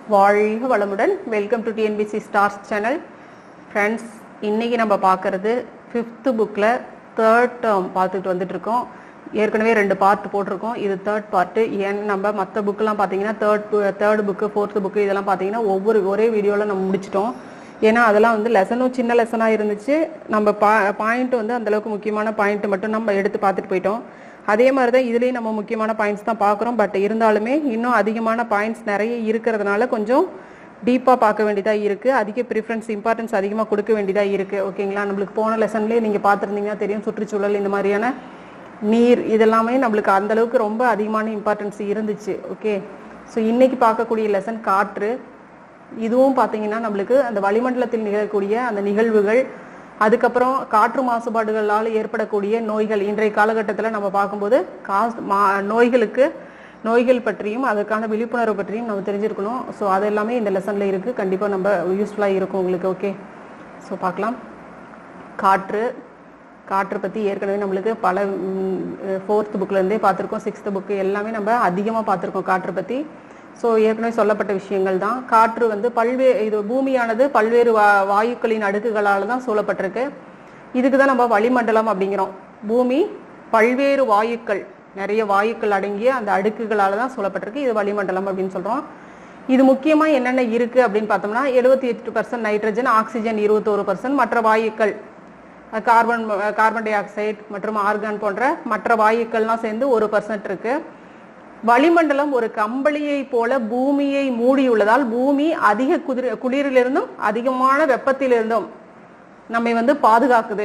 வாழ்க வளமுடன் welcome to TNPSC stars channel friends இன்னைக்கு நம்ம பார்க்கறது ஃபிஃப்த்து புக்கில் தேர்ட் டேர்ம் பார்த்துட்டு வந்துட்டு இருக்கோம் ஏற்கனவே ரெண்டு பார்ட் போட்டிருக்கோம் இது தேர்ட் பார்ட்டு ஏன் நம்ம மற்ற புக்கெலாம் பார்த்தீங்கன்னா third third book fourth book இதெல்லாம் பார்த்தீங்கன்னா ஒவ்வொரு ஒரே வீடியோவில் நம்ம முடிச்சிட்டோம் ஏன்னா அதெல்லாம் வந்து லெசனும் சின்ன லெசனாக இருந்துச்சு நம்ம பா பாயிண்ட் வந்து அந்தளவுக்கு முக்கியமான பாயிண்ட் மட்டும் நம்ம எடுத்து பார்த்துட்டு போயிட்டோம் அதே மாதிரி தான் இதுலேயும் நம்ம முக்கியமான பாயிண்ட்ஸ் தான் பார்க்குறோம் பட் இருந்தாலுமே இன்னும் அதிகமான பாயிண்ட்ஸ் நிறைய இருக்கிறதுனால கொஞ்சம் டீப்பாக பார்க்க வேண்டியதாக இருக்குது அதிக ப்ரிஃபரன்ஸ் இம்பார்ட்டன்ஸ் அதிகமாக கொடுக்க வேண்டியதாக இருக்குது ஓகேங்களா நம்மளுக்கு போன லெசன்லேயே நீங்கள் பார்த்துருந்தீங்கன்னா தெரியும் சுற்றுச்சூழல் இந்த மாதிரியான நீர் இதெல்லாமே நம்மளுக்கு அந்த அளவுக்கு ரொம்ப அதிகமான இம்பார்ட்டன்ஸ் இருந்துச்சு ஓகே ஸோ இன்னைக்கு பார்க்கக்கூடிய லெசன் காற்று இதுவும் பார்த்தீங்கன்னா நம்மளுக்கு அந்த வளிமண்டலத்தில் நிகழக்கூடிய அந்த நிகழ்வுகள் அதுக்கப்புறம் காற்று மாசுபாடுகளால் ஏற்படக்கூடிய நோய்கள் இன்றைய காலகட்டத்தில் நம்ம பார்க்கும்போது காசு மா நோய்களுக்கு நோய்கள் பற்றியும் அதுக்கான விழிப்புணர்வு பற்றியும் நம்ம தெரிஞ்சிருக்கணும் ஸோ அது எல்லாமே இந்த லெசனில் இருக்குது கண்டிப்பாக நம்ம யூஸ்ஃபுல்லாக இருக்கும் உங்களுக்கு ஓகே ஸோ பார்க்கலாம் காற்று காற்று பற்றி ஏற்கனவே நம்மளுக்கு பல ஃபோர்த் புக்லேருந்தே பார்த்துருக்கோம் சிக்ஸ்த்து புக்கு எல்லாமே நம்ம அதிகமாக பார்த்துருக்கோம் காற்று பற்றி ஸோ ஏற்கனவே சொல்லப்பட்ட விஷயங்கள் தான் காற்று வந்து பல்வேறு இது பூமியானது பல்வேறு வா வாயுக்களின் அடுக்குகளால் தான் சூழப்பட்டிருக்கு இதுக்கு தான் நம்ம வளிமண்டலம் அப்படிங்கிறோம் பூமி பல்வேறு வாயுக்கள் நிறைய வாயுக்கள் அடங்கிய அந்த அடுக்குகளால் தான் சூழப்பட்டிருக்கு இது வளிமண்டலம் அப்படின்னு சொல்கிறோம் இது முக்கியமாக என்னென்ன இருக்குது அப்படின்னு பார்த்தோம்னா எழுபத்தி எட்டு பர்சன்ட் நைட்ரஜன் ஆக்சிஜன் இருபத்தோரு பர்சன்ட் மற்ற வாயுக்கள் கார்பன் கார்பன் டை ஆக்சைடு மற்றும் ஆர்கான் போன்ற மற்ற வாயுக்கள்லாம் சேர்ந்து ஒரு பர்சன்ட் இருக்கு வளிமண்டலம் ஒரு கம்பளியை போல பூமியை மூடியுள்ளதால் பூமி அதிக குதிர குளிரிலிருந்தும் அதிகமான வெப்பத்திலிருந்தும் நம்மை வந்து பாதுகாக்குது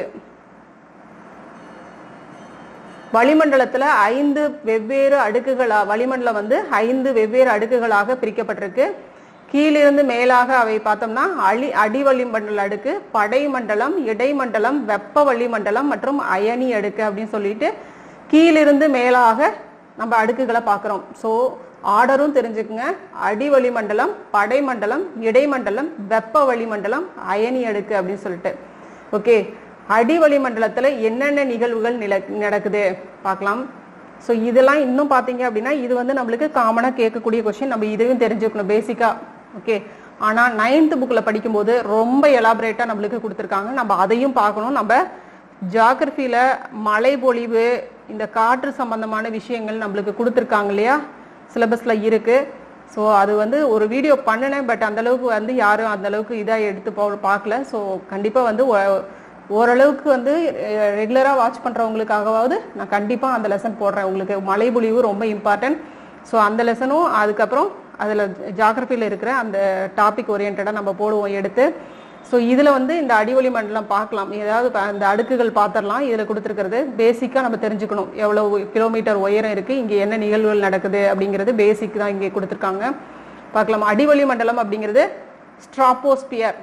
வளிமண்டலத்துல ஐந்து வெவ்வேறு அடுக்குகளா வளிமண்டலம் வந்து ஐந்து வெவ்வேறு அடுக்குகளாக பிரிக்கப்பட்டிருக்கு கீழிருந்து மேலாக அவை பார்த்தோம்னா அடி அடிவளிமண்டல அடுக்கு படைமண்டலம் இடைமண்டலம் வெப்ப வளிமண்டலம் மற்றும் அயனி அடுக்கு அப்படின்னு சொல்லிட்டு கீழிருந்து மேலாக நம்ம அடுக்குகளை பார்க்குறோம் ஸோ ஆர்டரும் தெரிஞ்சுக்குங்க அடி வளிமண்டலம் படைமண்டலம் இடைமண்டலம் வெப்ப வளிமண்டலம் அயனி அடுக்கு அப்படின்னு சொல்லிட்டு ஓகே அடி வளிமண்டலத்தில் என்னென்ன நிகழ்வுகள் நில நடக்குது பார்க்கலாம் ஸோ இதெல்லாம் இன்னும் பார்த்தீங்க அப்படின்னா இது வந்து நம்மளுக்கு காமனாக கேட்கக்கூடிய கொஸ்டின் நம்ம இதையும் தெரிஞ்சுக்கணும் பேசிக்காக ஓகே ஆனால் நைன்த் புக்கில் படிக்கும்போது ரொம்ப எலாபரேட்டாக நம்மளுக்கு கொடுத்துருக்காங்க நம்ம அதையும் பார்க்கணும் நம்ம ஜாகிரஃபியில் மழை பொழிவு இந்த காற்று சம்பந்தமான விஷயங்கள் நம்மளுக்கு கொடுத்துருக்காங்க இல்லையா சிலபஸில் இருக்குது ஸோ அது வந்து ஒரு வீடியோ பண்ணினேன் பட் அந்தளவுக்கு வந்து யாரும் அந்தளவுக்கு இதாக எடுத்து போ பார்க்கல ஸோ கண்டிப்பாக வந்து ஓரளவுக்கு வந்து ரெகுலராக வாட்ச் பண்ணுறவங்களுக்காகவாவது நான் கண்டிப்பாக அந்த லெசன் போடுறேன் உங்களுக்கு மழை பொழிவு ரொம்ப இம்பார்ட்டன்ட் ஸோ அந்த லெசனும் அதுக்கப்புறம் அதில் ஜாகிரபியில் இருக்கிற அந்த டாபிக் ஓரியன்டாக நம்ம போடுவோம் எடுத்து ஸோ இதில் வந்து இந்த அடிவொலி மண்டலம் பார்க்கலாம் ஏதாவது அந்த அடுக்குகள் பார்த்துடலாம் இதில் கொடுத்துருக்கிறது பேசிக்காக நம்ம தெரிஞ்சுக்கணும் எவ்வளோ கிலோமீட்டர் உயரம் இருக்குது இங்கே என்ன நிகழ்வுகள் நடக்குது அப்படிங்கிறது பேசிக் தான் இங்கே கொடுத்துருக்காங்க பார்க்கலாம் அடிவொலி மண்டலம் அப்படிங்கிறது ஸ்ட்ராப்போஸ்பியர்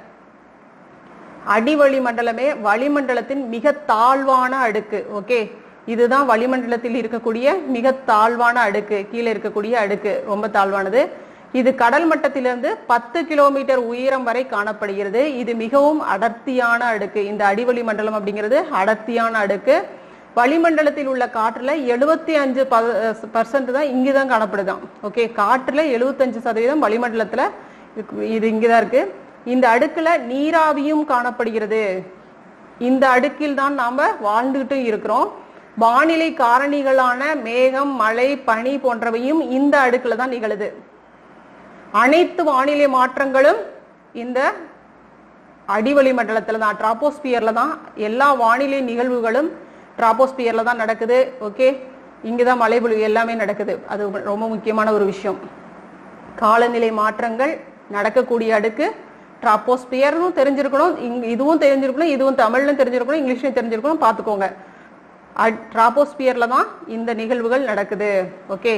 அடிவழி மண்டலமே வளிமண்டலத்தின் மிக தாழ்வான அடுக்கு ஓகே இதுதான் வளிமண்டலத்தில் இருக்கக்கூடிய மிக தாழ்வான அடுக்கு கீழே இருக்கக்கூடிய அடுக்கு ரொம்ப தாழ்வானது இது கடல் மட்டத்திலிருந்து பத்து கிலோமீட்டர் உயரம் வரை காணப்படுகிறது இது மிகவும் அடர்த்தியான அடுக்கு இந்த அடிவளி மண்டலம் அப்படிங்கிறது அடர்த்தியான அடுக்கு வளிமண்டலத்தில் உள்ள காற்றுல எழுபத்தி அஞ்சு பர்சன்ட் தான் இங்கே தான் காணப்படுதான் ஓகே காற்றுல எழுபத்தஞ்சு சதவீதம் வளிமண்டலத்துல இது இங்கதான் இருக்கு இந்த அடுக்குல நீராவியும் காணப்படுகிறது இந்த அடுக்கில் தான் நாம வாழ்ந்துகிட்டு இருக்கிறோம் வானிலை காரணிகளான மேகம் மழை பனி போன்றவையும் இந்த அடுக்குல தான் நிகழுது அனைத்து வானிலை மாற்றங்களும் இந்த அடிவளி மண்டலத்துல தான் டிராப்போஸ்பியர்ல தான் எல்லா வானிலை நிகழ்வுகளும் டிராப்போஸ்பியர்ல தான் நடக்குது ஓகே இங்கதான் மழை பொழிவு எல்லாமே நடக்குது அது ரொம்ப முக்கியமான ஒரு விஷயம் காலநிலை மாற்றங்கள் நடக்கக்கூடிய அடுக்கு ட்ராப்போஸ்பியர்னும் தெரிஞ்சிருக்கணும் இங் இதுவும் தெரிஞ்சிருக்கணும் இதுவும் தமிழ்லையும் தெரிஞ்சிருக்கணும் இங்கிலீஷ்லையும் தெரிஞ்சிருக்கணும் பார்த்துக்கோங்க ட்ராப்போஸ்பியர்ல தான் இந்த நிகழ்வுகள் நடக்குது ஓகே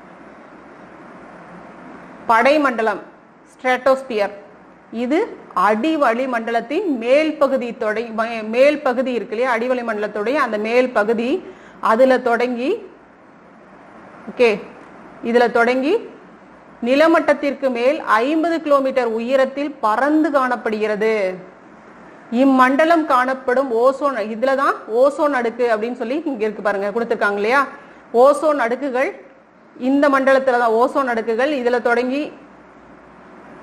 படைமண்டலம் ஸ்ட்ராட்டோஸ்பியர் இது அடிவளி மண்டலத்தின் மேல் பகுதி தொடை மேல் பகுதி இருக்கு இல்லையா அடிவளி மண்டலத்துடைய அந்த மேல் பகுதி அதுல தொடங்கி ஓகே இதுல தொடங்கி நிலமட்டத்திற்கு மேல் ஐம்பது கிலோமீட்டர் உயரத்தில் பறந்து காணப்படுகிறது இம்மண்டலம் காணப்படும் ஓசோன் இதுல தான் ஓசோன் அடுக்கு அப்படின்னு சொல்லி இங்க இருக்கு பாருங்க கொடுத்துருக்காங்க இல்லையா ஓசோன் அடுக்குகள் இந்த மண்டலத்துல தான் ஓசோன் அடுக்குகள் இதுல தொடங்கி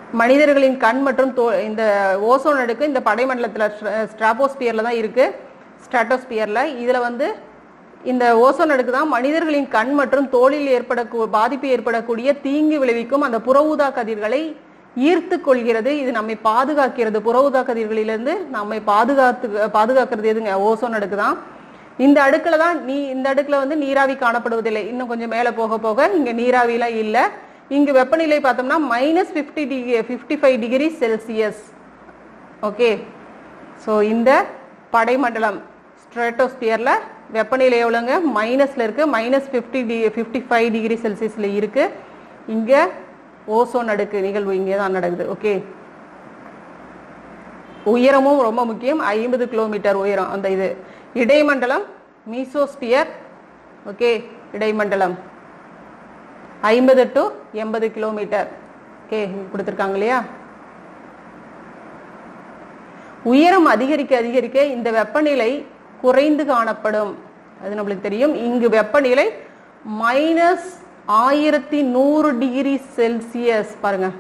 மனிதர்களின் கண் மற்றும் தோ இந்த ஓசோன் அடுக்கு இந்த படைமண்டலத்தில் ஸ்ட்ராபோஸ்பியரில் தான் இருக்கு ஸ்ட்ராட்டோஸ்பியரில் இதில் வந்து இந்த ஓசோன் அடுக்கு தான் மனிதர்களின் கண் மற்றும் தோலில் ஏற்பட பாதிப்பு ஏற்படக்கூடிய தீங்கு விளைவிக்கும் அந்த புற ஊதா கதிர்களை ஈர்த்து கொள்கிறது இது நம்மை பாதுகாக்கிறது புற ஊதா கதிர்களிலிருந்து நம்மை பாதுகாத்து பாதுகாக்கிறது எதுங்க ஓசோன் அடுக்கு தான் இந்த அடுக்குல தான் நீ இந்த அடுக்குல வந்து நீராவி காணப்படுவதில்லை இன்னும் கொஞ்சம் மேலே போக போக இங்க நீராவிலாம் இல்லை இங்கு வெப்பநிலை பார்த்தோம்னா minus fifty degree fifty five degree Celsius okay so இந்த படைமண்டலம் ஸ்ட்ரேட்டோஸ்பியரில் வெப்பநிலை எவ்வளோங்க மைனஸில் இருக்கு மைனஸ் ஃபிஃப்டி டி ஃபிஃப்டி ஃபைவ் டிகிரி செல்சியஸில் இருக்கு இங்கே ஓசோன் அடுக்கு நிகழ்வு இங்கே தான் நடக்குது ஓகே உயரமும் ரொம்ப முக்கியம் ஐம்பது கிலோமீட்டர் உயரம் அந்த இது இடைமண்டலம் மீசோஸ்பியர் ஓகே இடைமண்டலம் ஐம்பது டு எண்பது கிலோமீட்டர் ஓகே கொடுத்துருக்காங்க இல்லையா உயரம் அதிகரிக்க அதிகரிக்க இந்த வெப்பநிலை குறைந்து காணப்படும் அது நம்மளுக்கு தெரியும் இங்கு வெப்பநிலை மைனஸ் ஆயிரத்தி நூறு டிகிரி செல்சியஸ் பாருங்க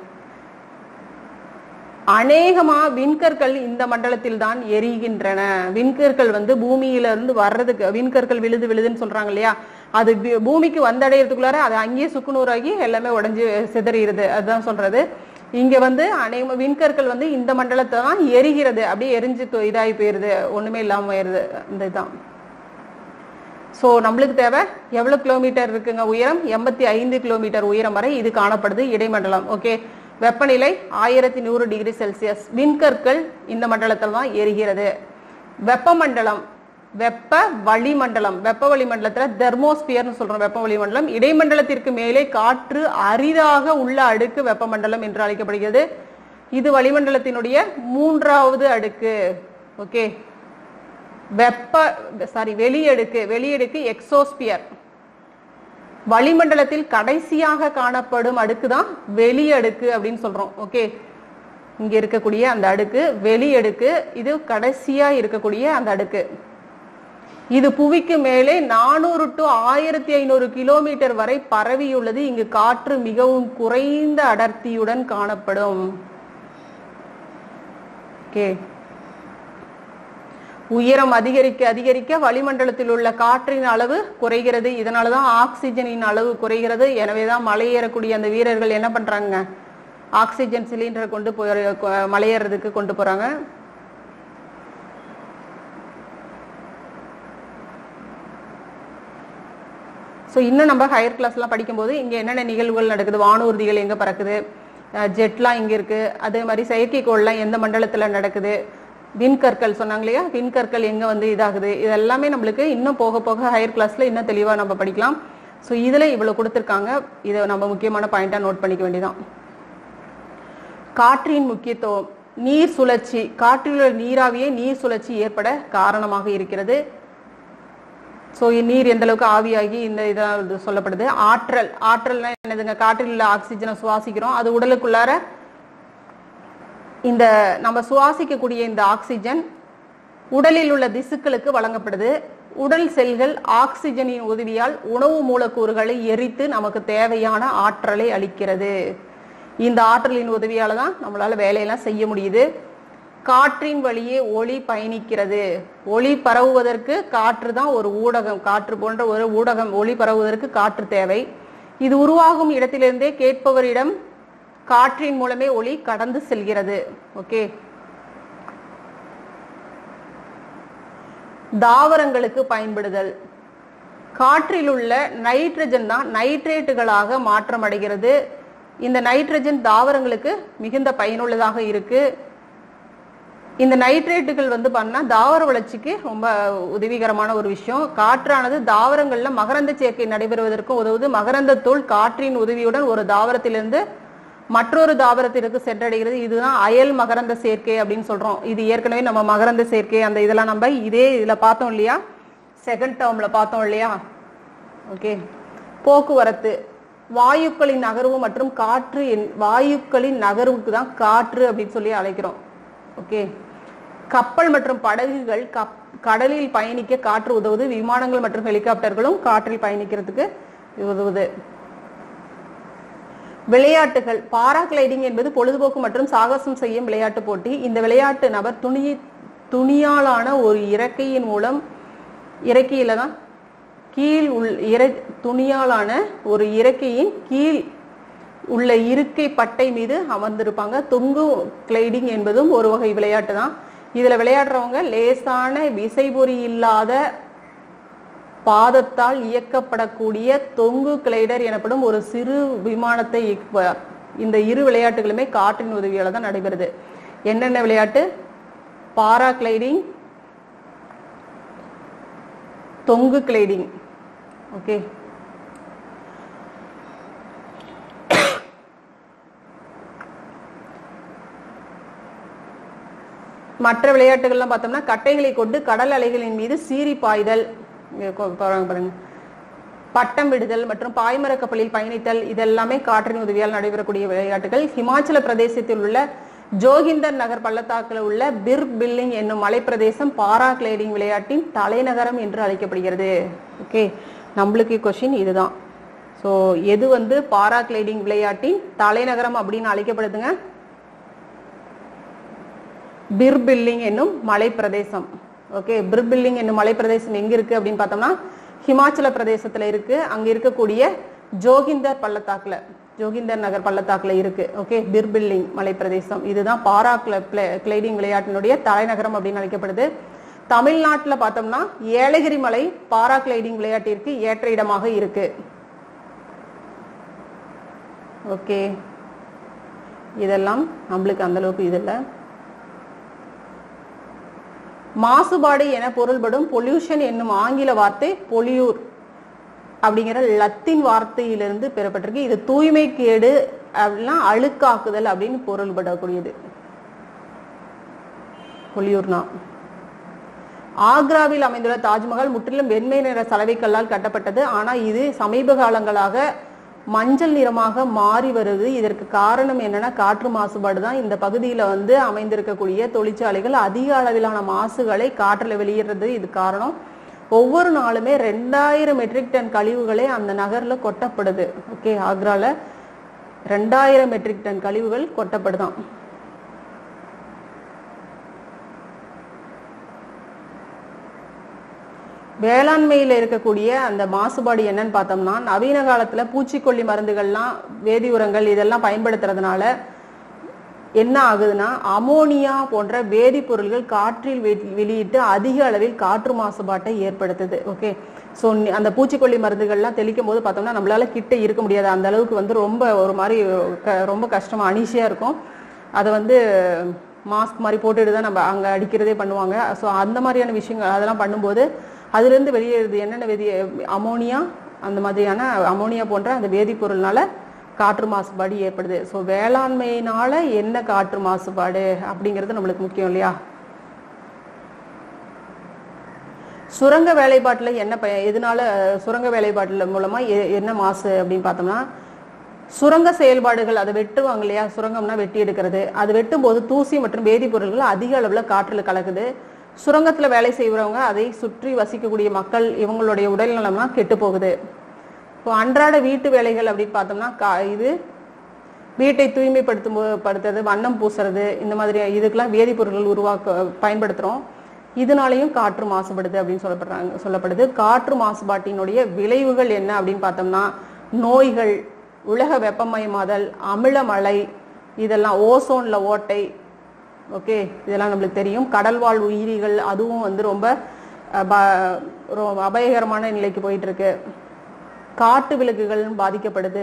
அநேகமா விண்கற்கள் இந்த மண்டலத்தில் தான் எரிகின்றன விண்கற்கள் வந்து பூமியில இருந்து வர்றதுக்கு விண்கற்கள் விழுது விழுதுன்னு சொல்றாங்க இல்லையா அது வி- பூமிக்கு வந்தடையறதுக்குள்ளார அது அங்கேயே சுக்குநூறாகி எல்லாமே உடைஞ்சு சிதறிடுது அதுதான் சொல்றது இங்க வந்து அநேக விண்கற்கள் வந்து இந்த மண்டலத்தை தான் எரிகிறது அப்படியே எரிஞ்சு தொ- இதாகி போயிருது ஒண்ணுமே இல்லாம போயிருது இந்த இதுதான் ஸோ நம்மளுக்கு தேவை எவ்வளோ கிலோமீட்டர் இருக்குங்க உயரம் எண்பத்தி ஐந்து கிலோமீட்டர் உயரம் வரை இது காணப்படுது இடைமண்டலம் ஓகே வெப்பநிலை ஆயிரத்தி நூறு டிகிரி செல்சியஸ் விண்கற்கள் இந்த மண்டலத்தில் தான் எரிகிறது வெப்பமண்டலம் வெப்ப வளிமண்டலம் வெப்ப வளிமண்டலத்தில் தெர்மோஸ்பியர்னு சொல்றோம் வெப்ப வளிமண்டலம் இடைமண்டலத்திற்கு மேலே காற்று அரிதாக உள்ள அடுக்கு வெப்பமண்டலம் என்று அழைக்கப்படுகிறது இது வளிமண்டலத்தினுடைய மூன்றாவது அடுக்கு ஓகே வெப்ப சாரி வெளியடுக்கு வெளியடுக்கு எக்ஸோஸ்பியர் வளிமண்டலத்தில் கடைசியாக காணப்படும் அடுக்கு தான் வெளியடுக்கு அப்படின்னு சொல்றோம் ஓகே இங்க இருக்கக்கூடிய அந்த அடுக்கு வெளியடுக்கு இது கடைசியா இருக்கக்கூடிய அந்த அடுக்கு இது புவிக்கு மேலே நானூறு டு ஆயிரத்தி ஐநூறு கிலோமீட்டர் வரை பரவியுள்ளது இங்கு காற்று மிகவும் குறைந்த அடர்த்தியுடன் காணப்படும் ஓகே உயரம் அதிகரிக்க அதிகரிக்க வளிமண்டலத்தில் உள்ள காற்றின் அளவு குறைகிறது இதனால தான் ஆக்சிஜனின் அளவு குறைகிறது எனவே தான் மலையேறக்கூடிய அந்த வீரர்கள் என்ன பண்றாங்க ஆக்சிஜன் சிலிண்டரை கொண்டு போய் மலையேறதுக்கு கொண்டு போறாங்க ஸோ இன்னும் நம்ம ஹையர் கிளாஸ்லாம் படிக்கும்போது இங்கே என்னென்ன நிகழ்வுகள் நடக்குது வானூர்திகள் எங்கே பறக்குது அஹ் ஜெட்லாம் இங்கே இருக்கு அதே மாதிரி செயற்கைக்கோள்லாம் எந்த மண்டலத்தில் நடக்குது விண்கற்கள் சொன்னாங்க இல்லையா விண்கற்கள் எங்கே வந்து இதாகுது இது எல்லாமே நம்மளுக்கு இன்னும் போக போக ஹையர் கிளாஸில் இன்னும் தெளிவாக நம்ம படிக்கலாம் ஸோ இதில் இவ்வளோ கொடுத்துருக்காங்க இதை நம்ம முக்கியமான பாயிண்டாக நோட் பண்ணிக்க வேண்டியதான் காற்றின் முக்கியத்துவம் நீர் சுழற்சி காற்றில் உள்ள நீராவியே நீர் சுழற்சி ஏற்பட காரணமாக இருக்கிறது ஸோ நீர் எந்த அளவுக்கு ஆவியாகி இந்த இதெல்லாம் இது சொல்லப்படுது ஆற்றல் ஆற்றல்னா என்னதுங்க காற்றில் உள்ள ஆக்சிஜனை சுவாசிக்கிறோம் அது உடலுக்குள்ளார இந்த நம்ம சுவாசிக்கக்கூடிய இந்த ஆக்சிஜன் உடலில் உள்ள திசுக்களுக்கு வழங்கப்படுது உடல் செல்கள் ஆக்சிஜனின் உதவியால் உணவு மூலக்கூறுகளை எரித்து நமக்கு தேவையான ஆற்றலை அளிக்கிறது இந்த ஆற்றலின் உதவியால தான் நம்மளால வேலையெல்லாம் செய்ய முடியுது காற்றின் வழியே ஒளி பயணிக்கிறது ஒளி பரவுவதற்கு காற்று தான் ஒரு ஊடகம் காற்று போன்ற ஒரு ஊடகம் ஒளி பரவுவதற்கு காற்று தேவை இது உருவாகும் இடத்திலிருந்தே கேட்பவரிடம் காற்றின் மூலமே ஒளி கடந்து செல்கிறது ஓகே தாவரங்களுக்கு பயன்படுதல் காற்றில் உள்ள நைட்ரஜன் தான் நைட்ரேட்டுகளாக மாற்றம் அடைகிறது இந்த நைட்ரஜன் தாவரங்களுக்கு மிகுந்த பயனுள்ளதாக இருக்கு இந்த நைட்ரேட்டுகள் வந்து பண்ணா தாவர வளர்ச்சிக்கு ரொம்ப உதவிகரமான ஒரு விஷயம் காற்றானது தாவரங்கள்ல மகரந்த சேர்க்கை நடைபெறுவதற்கு உதவுது மகரந்த தூள் காற்றின் உதவியுடன் ஒரு தாவரத்திலிருந்து மற்றொரு தாவரத்திற்கு சென்றடைகிறது இதுதான் அயல் மகரந்த சேர்க்கை அப்படின்னு சொல்றோம் இது ஏற்கனவே நம்ம மகரந்த சேர்க்கை அந்த இதெல்லாம் நம்ம இதே இதுல பார்த்தோம் இல்லையா செகண்ட் டேர்ம்ல பார்த்தோம் இல்லையா ஓகே போக்குவரத்து வாயுக்களின் நகர்வு மற்றும் காற்று என்- வாயுக்களின் நகர்வுக்கு தான் காற்று அப்படின்னு சொல்லி அழைக்கிறோம் ஓகே கப்பல் மற்றும் படகுகள் கப் கடலில் பயணிக்க காற்று உதவுது விமானங்கள் மற்றும் ஹெலிகாப்டர்களும் காற்றில் பயணிக்கிறதுக்கு உதவுது விளையாட்டுகள் பாராகிளைடிங் என்பது பொழுதுபோக்கு மற்றும் சாகசம் செய்யும் விளையாட்டு போட்டி இந்த விளையாட்டு நபர் துணி துணியாலான ஒரு இறக்கையின் மூலம் இறக்கையில தான் கீழ் உள் இறை துணியாலான ஒரு இறக்கையின் கீழ் உள்ள இருக்கை பட்டை மீது அமர்ந்திருப்பாங்க தொங்கு கிளைடிங் என்பதும் ஒரு வகை விளையாட்டு தான் இதுல விளையாடுறவங்க லேசான விசைபொறி இல்லாத பாதத்தால் இயக்கப்படக்கூடிய தொங்கு கிளைடர் எனப்படும் ஒரு சிறு விமானத்தை இயக்குவார் இந்த இரு விளையாட்டுகளுமே காற்றின் உதவியால தான் நடைபெறுது என்னென்ன விளையாட்டு பாராகிளைடிங் தொங்கு கிளைடிங் ஓகே மற்ற விளையாட்டுகள்லாம் பார்த்தோம்னா கட்டைகளை கொண்டு கடல் அலைகளின் மீது சீறி பாய்தல் இங்க கொ- பாருங்க பாருங்க பட்டம் விடுதல் மற்றும் பாய்மர கப்பலில் பயணித்தல் இதெல்லாமே காற்றின் உதவியால் நடைபெறக்கூடிய விளையாட்டுகள் ஹிமாச்சல பிரதேசத்தில் உள்ள ஜோகிந்தர் நகர் பள்ளத்தாக்கில் உள்ள பிர் பில்லிங் என்னும் மலைப்பிரதேசம் பாராகிளைடிங் விளையாட்டின் தலைநகரம் என்று அழைக்கப்படுகிறது ஓகே நம்மளுக்கு கொஷின் இதுதான் ஸோ எது வந்து பாராகிளைடிங் விளையாட்டின் தலைநகரம் அப்படின்னு அழைக்கப்படுதுங்க பிர்பில்லிங் என்னும் மலைப்பிரதேசம் ஓகே பிர்பில்லிங் என்னும் மலைப்பிரதேசம் எங்க இருக்கு அப்படின்னு பார்த்தோம்னா ஹிமாச்சல பிரதேசத்துல இருக்கு அங்க இருக்கக்கூடிய ஜோகிந்தர் பள்ளத்தாக்குல ஜோகிந்தர் நகர் பள்ளத்தாக்குல இருக்கு ஓகே பிர்பில்லிங் மலைப்பிரதேசம் இதுதான் பாரா கிளைடிங் விளையாட்டினுடைய தலைநகரம் அப்படின்னு அழைக்கப்படுது தமிழ்நாட்டுல பார்த்தோம்னா ஏலகிரி மலை பாரா கிளைடிங் விளையாட்டிற்கு ஏற்ற இடமாக இருக்கு ஓகே இதெல்லாம் நம்மளுக்கு அந்த அளவுக்கு இது இல்லை மாசுபாடு என பொருள்படும் பொல்யூஷன் என்னும் ஆங்கில வார்த்தை பொலியூர் அப்படிங்கிற லத்தீன் வார்த்தையிலிருந்து பெறப்பட்டிருக்கு இது தூய்மை கேடு அப்படின்னா அழுக்காக்குதல் அப்படின்னு பொருள்படக்கூடியது பொலியூர்னா ஆக்ராவில் அமைந்துள்ள தாஜ்மஹால் முற்றிலும் வெண்மை நிற சலவைக்கல்லால் கட்டப்பட்டது ஆனா இது சமீப காலங்களாக மஞ்சள் நிறமாக மாறி வருது இதற்கு காரணம் என்னன்னா காற்று மாசுபாடு தான் இந்த பகுதியில வந்து அமைந்திருக்கக்கூடிய தொழிற்சாலைகள் அதிக அளவிலான மாசுகளை காற்றுல வெளியிடுறது இது காரணம் ஒவ்வொரு நாளுமே ரெண்டாயிரம் மெட்ரிக் டன் கழிவுகளே அந்த நகர்ல கொட்டப்படுது ஓகே ஆக்ரால ரெண்டாயிரம் மெட்ரிக் டன் கழிவுகள் கொட்டப்படுதாம் வேளாண்மையில இருக்கக்கூடிய அந்த மாசுபாடு என்னன்னு பார்த்தோம்னா நவீன காலத்துல பூச்சிக்கொல்லி மருந்துகள்லாம் வேதி உரங்கள் இதெல்லாம் பயன்படுத்துறதுனால என்ன ஆகுதுன்னா அமோனியா போன்ற வேதிப்பொருள்கள் காற்றில் வெளி- வெளியிட்டு அதிக அளவில் காற்று மாசுபாட்டை ஏற்படுத்துது ஓகே ஸோ அந்த பூச்சிக்கொல்லி மருந்துகள்லாம் தெளிக்கும் போது பார்த்தோம்னா நம்மளால கிட்ட இருக்க முடியாது அந்த அளவுக்கு வந்து ரொம்ப ஒரு மாதிரி க- ரொம்ப கஷ்டமா அனீஷியா இருக்கும் அதை வந்து மாஸ்க் மாதிரி போட்டுட்டு தான் நம்ம அங்கே அடிக்கிறதே பண்ணுவாங்க ஸோ அந்த மாதிரியான விஷயங்கள் அதெல்லாம் பண்ணும்போது அதுலேருந்து வெளியேறுது என்னென்ன வேதி அமோனியா அந்த மாதிரியான அமோனியா போன்ற அந்த வேதிப்பொருள்னால காற்று மாசுபாடு ஏற்படுது ஸோ வேளாண்மையினால என்ன காற்று மாசுபாடு அப்படிங்கிறது நம்மளுக்கு முக்கியம் இல்லையா சுரங்க வேலைப்பாட்டில் என்ன ப எதனால சுரங்க வேலைப்பாட்டில் மூலமா எ- என்ன மாசு அப்படின்னு பார்த்தோம்னா சுரங்க செயல்பாடுகள் அதை வெட்டுவாங்க இல்லையா சுரங்கம்னா வெட்டி எடுக்கிறது அது வெட்டும் போது தூசி மற்றும் வேதிப்பொருட்கள் அதிக அளவுல காற்றுல கலக்குது சுரங்கத்துல வேலை செய்கிறவங்க அதை சுற்றி வசிக்கக்கூடிய மக்கள் இவங்களுடைய உடல்நலம்லாம் கெட்டு போகுது இப்போ அன்றாட வீட்டு வேலைகள் அப்படின்னு பார்த்தோம்னா கா இது வீட்டை தூய்மைப்படுத்தும் போ- படுத்துறது வண்ணம் பூசுறது இந்த மாதிரி இதுக்கெல்லாம் வேதிப்பொருட்கள் உருவாக்க பயன்படுத்துறோம் இதனாலையும் காற்று மாசுபடுது அப்படின்னு சொல்லப்படுறாங்க சொல்லப்படுது காற்று மாசுபாட்டினுடைய விளைவுகள் என்ன அப்படின்னு பார்த்தோம்னா நோய்கள் உலக வெப்பமயமாதல் அமிலமழை இதெல்லாம் ஓசோன்ல ஓட்டை ஓகே இதெல்லாம் நம்மளுக்கு தெரியும் கடல்வாழ் உயிரிகள் அதுவும் வந்து ரொம்ப அஹ், ப- ரொம்ப அபாயகரமான நிலைக்கு போயிட்டு இருக்கு காட்டு விலங்குகள் பாதிக்கப்படுது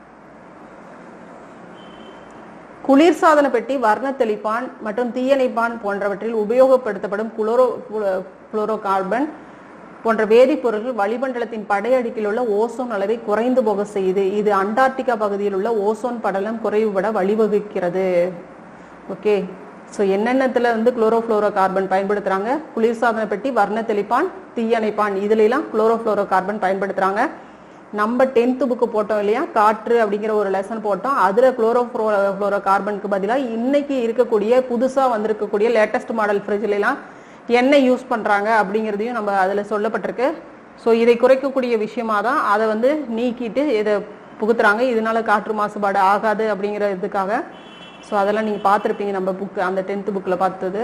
குளிர்சாதன பெட்டி வர்ண தெளிப்பான் மற்றும் தீயணைப்பான் போன்றவற்றில் உபயோகப்படுத்தப்படும் குளோரோ குளோரோ கார்பன் போன்ற வேதிப்பொருட்கள் வளிமண்டலத்தின் படையடுக்கில் உள்ள ஓசோன் அளவை குறைந்து போக செய்யுது இது அண்டார்டிகா பகுதியில் உள்ள ஓசோன் படலம் குறைவுபட வழிவகுக்கிறது ஓகே ஸோ என்னென்னத்துல வந்து குளோரோஃப்ளோரோ கார்பன் பயன்படுத்துறாங்க குளிர்சாதன பெட்டி வர்ண தெளிப்பான் தீயணைப்பான் இதுல எல்லாம் குளோரோஃப்ளோரோ கார்பன் பயன்படுத்துறாங்க நம்ம டென்த்து புக்கு போட்டோம் இல்லையா காற்று அப்படிங்கிற ஒரு லெசன் போட்டோம் அதுல குளோரோஃப்ளோ ஃப்ளோரோ கார்பனுக்கு பதிலாக இன்னைக்கு இருக்கக்கூடிய புதுசா வந்திருக்கக்கூடிய லேட்டஸ்ட் மாடல் ஃப்ரிட்ஜ்ல எல்லாம் என்ன யூஸ் பண்றாங்க அப்படிங்கிறதையும் நம்ம அதுல சொல்லப்பட்டிருக்கு ஸோ இதை குறைக்கக்கூடிய விஷயமா தான் அதை வந்து நீக்கிட்டு இதை புகுத்துறாங்க இதனால காற்று மாசுபாடு ஆகாது அப்படிங்கிற இதுக்காக ஸோ அதெல்லாம் நீங்கள் பார்த்துருப்பீங்க நம்ம புக் அந்த டென்த்து புக்கில் பார்த்தது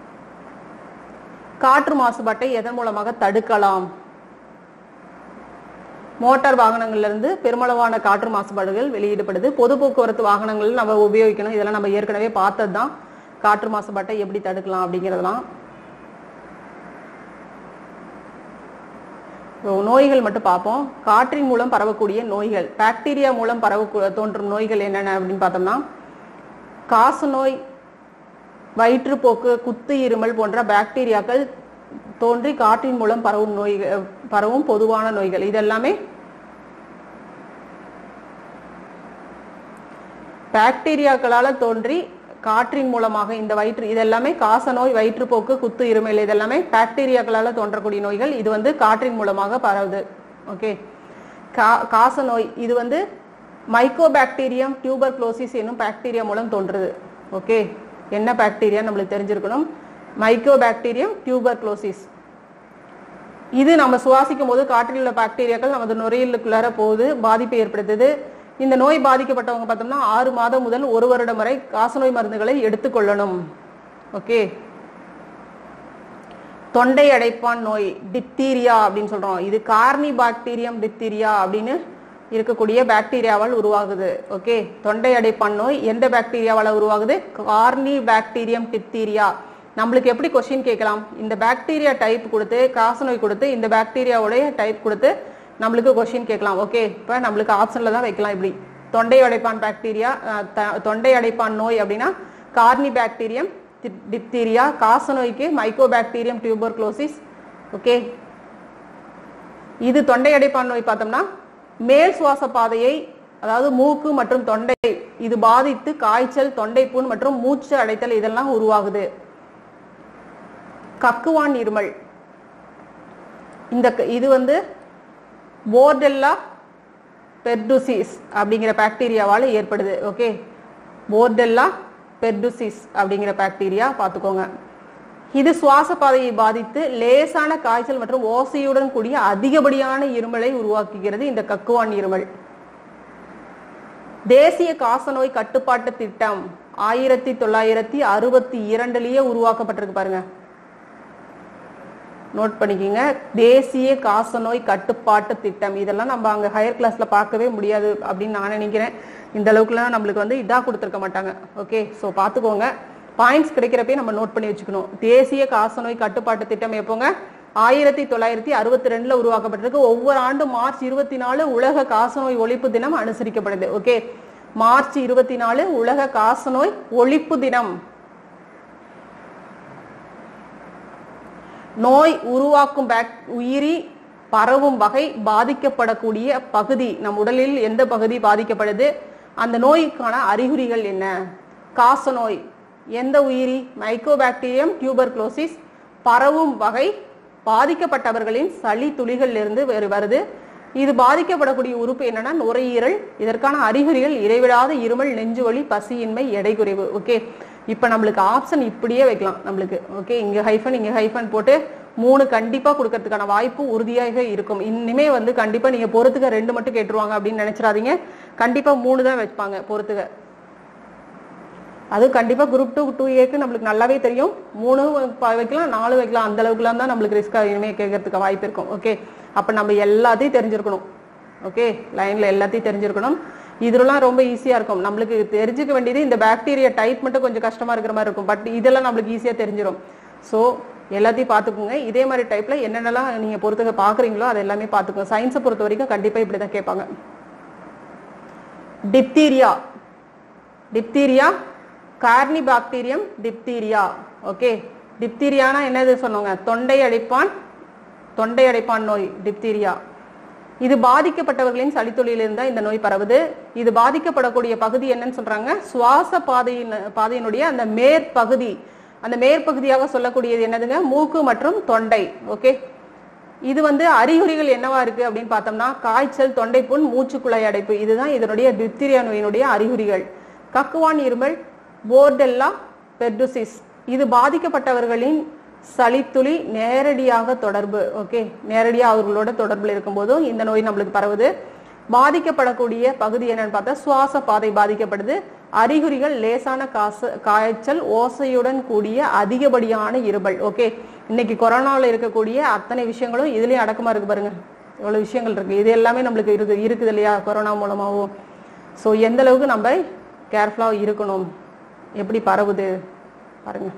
காற்று மாசுபாட்டை எதன் மூலமாக தடுக்கலாம் மோட்டார் வாகனங்கள்ல இருந்து பெருமளவான காற்று மாசுபாடுகள் வெளியிடப்படுது பொது போக்குவரத்து வாகனங்கள் நம்ம உபயோகிக்கணும் இதெல்லாம் நம்ம ஏற்கனவே பார்த்தது தான் காற்று மாசுபாட்டை எப்படி தடுக்கலாம் அப்படிங்கிறதெல்லாம் இப்போ நோய்கள் மட்டும் பார்ப்போம் காற்றின் மூலம் பரவக்கூடிய நோய்கள் பாக்டீரியா மூலம் பரவ தோன்றும் நோய்கள் என்னென்ன அப்படின்னு பார்த்தோம்னா காச நோய் வயிற்றுப்போக்கு குத்து இருமல் போன்ற பாக்டீரியாக்கள் தோன்றி காற்றின் மூலம் பரவும் நோய்கள் பரவும் பொதுவான நோய்கள் இதெல்லாமே பாக்டீரியாக்களால தோன்றி காற்றின் மூலமாக இந்த வயிற்று இதெல்லாமே காசநோய் வயிற்றுப்போக்கு குத்து இருமல் இதெல்லாமே பாக்டீரியாக்களால தோன்றக்கூடிய நோய்கள் இது வந்து காற்றின் மூலமாக பரவுது ஓகே கா காசநோய் இது வந்து மைக்கோபாக்டீரியம் டியூபர் குளோசிஸ் என்னும் பாக்டீரியா மூலம் தோன்றுது ஓகே என்ன பாக்டீரியா நம்மளுக்கு தெரிஞ்சிருக்கணும் மைக்கோபாக்டீரியம் டியூபர் குளோசிஸ் இது நம்ம சுவாசிக்கும் போது காற்றில் உள்ள பாக்டீரியாக்கள் நமது நுரையீரலுக்குள்ளார போகுது பாதிப்பை ஏற்படுத்துது இந்த நோய் பாதிக்கப்பட்டவங்க பார்த்தோம்னா ஆறு மாதம் முதல் ஒரு வருடம் வரை காசநோய் மருந்துகளை எடுத்துக்கொள்ளணும் ஓகே தொண்டை அடைப்பான் நோய் டிப்தீரியா அப்படின்னு சொல்றோம் இது கார்னி பாக்டீரியம் டிப்தீரியா அப்படின்னு இருக்கக்கூடிய பாக்டீரியாவால் உருவாகுது ஓகே தொண்டை அடைப்பான் நோய் எந்த பாக்டீரியாவால உருவாகுது கார்னி பாக்டீரியம் டிப்தீரியா நம்மளுக்கு எப்படி கொஸ்டின் கேட்கலாம் இந்த பாக்டீரியா டைப் கொடுத்து காசநோய் கொடுத்து இந்த பாக்டீரியாவுடைய டைப் கொடுத்து நம்மளுக்கு கொஸ்டின் கேட்கலாம் ஓகே இப்போ நம்மளுக்கு ஆப்ஷன்ல தான் வைக்கலாம் இப்படி தொண்டை அடைப்பான் பாக்டீரியா அஹ், த- தொண்டை அடைப்பான் நோய் அப்படின்னா கார்னி பாக்டீரியம் டிப்தீரியா காசநோய்க்கு மைக்கோபாக்டீரியம் டியூபர்குலோசிஸ் ஓகே இது தொண்டை அடைப்பான் நோய் பார்த்தோம்னா மேல் சுவாச பாதையை அதாவது மூக்கு மற்றும் தொண்டை இது பாதித்து காய்ச்சல் தொண்டை புண் மற்றும் மூச்சு அடைத்தல் இதெல்லாம் உருவாகுது கக்குவான் இருமல் இந்த க- இது வந்து போர்டெல்லா பெர்டுசிஸ் அப்படிங்கிற பாக்டீரியாவால் ஏற்படுது ஓகே போர்டெல்லா பெர்டுசிஸ் அப்படிங்கிற பாக்டீரியா பார்த்துக்கோங்க இது சுவாச பாதையை பாதித்து லேசான காய்ச்சல் மற்றும் ஓசையுடன் கூடிய அதிகப்படியான இருமலை உருவாக்குகிறது இந்த கக்குவான் இருமல் தேசிய காசநோய் கட்டுப்பாட்டு திட்டம் ஆயிரத்தி தொள்ளாயிரத்தி அறுபத்தி இரண்டுலயே உருவாக்கப்பட்டிருக்கு பாருங்க நோட் பண்ணிக்கோங்க தேசிய காசநோய் கட்டுப்பாட்டு திட்டம் இதெல்லாம் நம்ம அங்க ஹையர் கிளாஸ்ல பார்க்கவே முடியாது அப்படின்னு நான் நினைக்கிறேன் இந்த அளவுக்குலாம் நம்மளுக்கு வந்து இதா கொடுத்துருக்க மாட்டாங்க ஓகே ஸோ பார்த்துக்கோங்க பாயிண்ட்ஸ் கிடைக்கிறப்பே நம்ம நோட் பண்ணி வச்சுக்கணும் தேசிய காசநோய் கட்டுப்பாட்டு திட்டம் எப்போங்க ஆயிரத்தி தொள்ளாயிரத்தி அறுபத்தி ரெண்டுல உருவாக்கப்பட்டிருக்கு ஒவ்வொரு ஆண்டு மார்ச் இருபத்தி நாலு உலக காசநோய் ஒழிப்பு தினம் அனுசரிக்கப்படுது ஓகே மார்ச் இருபத்தி நாலு உலக காசநோய் ஒழிப்பு தினம் நோய் உருவாக்கும் பாக் உயிரி பரவும் வகை பாதிக்கப்படக்கூடிய பகுதி நம் உடலில் எந்த பகுதி பாதிக்கப்படுது அந்த நோய்க்கான அறிகுறிகள் என்ன காசநோய் எந்த உயிரி மைக்கோபாக்டீரியம் டியூபர்குலோசிஸ் பரவும் வகை பாதிக்கப்பட்டவர்களின் சளி துளிகளிலிருந்து வேறு வருது இது பாதிக்கப்படக்கூடிய உறுப்பு என்னன்னா நுரையீரல் இதற்கான அறிகுறிகள் இடைவிடாத இருமல் நெஞ்சுவலி பசியின்மை எடை குறைவு ஓகே இப்போ நம்மளுக்கு ஆப்ஷன் இப்படியே வைக்கலாம் நம்மளுக்கு ஓகே இங்க ஹைஃபன் இங்க ஹைஃபன் போட்டு மூணு கண்டிப்பா கொடுக்கறதுக்கான வாய்ப்பு உறுதியாக இருக்கும் இனிமே வந்து கண்டிப்பா நீங்க பொறுத்துக்க ரெண்டு மட்டும் கேட்டுருவாங்க அப்படின்னு நினைச்சிடாதீங்க கண்டிப்பா மூணு தான் வைப்பாங்க பொறுத்துக்க அது கண்டிப்பா குரூப் டூ டூ ஏக்கு நம்மளுக்கு நல்லாவே தெரியும் மூணு ப- வைக்கலாம் நாலு வைக்கலாம் அந்த அளவுக்குலாம் தான் நம்மளுக்கு ரிஸ்க் இனிமே கேட்கறதுக்கு வாய்ப்பு இருக்கும் ஓகே அப்ப நம்ம எல்லாத்தையும் தெரிஞ்சிருக்கணும் ஓகே லைன்ல எல்லாத்தையும் தெரிஞ்சிருக்கணும் இதுலாம் ரொம்ப ஈஸியா இருக்கும் நம்மளுக்கு தெரிஞ்சுக்க வேண்டியது இந்த பாக்டீரியா டைப் மட்டும் கொஞ்சம் கஷ்டமா இருக்கிற மாதிரி இருக்கும் பட் இதெல்லாம் நம்மளுக்கு ஈஸியா தெரிஞ்சிடும் ஸோ எல்லாத்தையும் பார்த்துக்குங்க இதே மாதிரி டைப்ல என்னென்னலாம் நீங்க பொறுத்துக்க பாக்குறீங்களோ அது எல்லாமே பார்த்துக்கோங்க சயின்ஸை பொறுத்த வரைக்கும் கண்டிப்பா இப்படிதான் கேட்பாங்க diphtheria diphtheria corynebacterium diphtheria okay டிப்தீரியானா என்னது சொன்னோங்க தொண்டை அடைப்பான் தொண்டை அடைப்பான் நோய் டிப்தீரியா இது பாதிக்கப்பட்டவர்களின் சளித்தொழிலிருந்து தான் இந்த நோய் பரவுது இது பாதிக்கப்படக்கூடிய பகுதி என்னன்னு சொல்றாங்க சுவாச பாதையின் பாதையினுடைய அந்த மேற்பகுதி அந்த மேற்பகுதியாக சொல்லக்கூடியது என்னதுங்க மூக்கு மற்றும் தொண்டை ஓகே இது வந்து அறிகுறிகள் என்னவா இருக்கு அப்படின்னு பார்த்தோம்னா காய்ச்சல் தொண்டைப்புண் மூச்சுக்குழாய் அடைப்பு இதுதான் இதனுடைய டிப்தீரியா நோயினுடைய அறிகுறிகள் கக்குவான் இருமல் போர்டெல்லா பெர்டுசிஸ் இது பாதிக்கப்பட்டவர்களின் சளித்துளி நேரடியாக தொடர்பு ஓகே நேரடியாக அவர்களோட தொடர்பில் இருக்கும்போதும் இந்த நோய் நம்மளுக்கு பரவுது பாதிக்கப்படக்கூடிய பகுதி என்னன்னு பார்த்தா சுவாச பாதை பாதிக்கப்படுது அறிகுறிகள் லேசான காச காய்ச்சல் ஓசையுடன் கூடிய அதிகப்படியான இருமல் ஓகே இன்னைக்கு கொரோனாவில் இருக்கக்கூடிய அத்தனை விஷயங்களும் இதுலயும் அடக்கமா இருக்கு பாருங்க எவ்வளவு விஷயங்கள் இருக்கு இது எல்லாமே நம்மளுக்கு இருக்கு இருக்குது இல்லையா கொரோனா மூலமாகவும் ஸோ எந்த அளவுக்கு நம்ம கேர்ஃபுல்லாக இருக்கணும் எப்படி பரவுது பாருங்க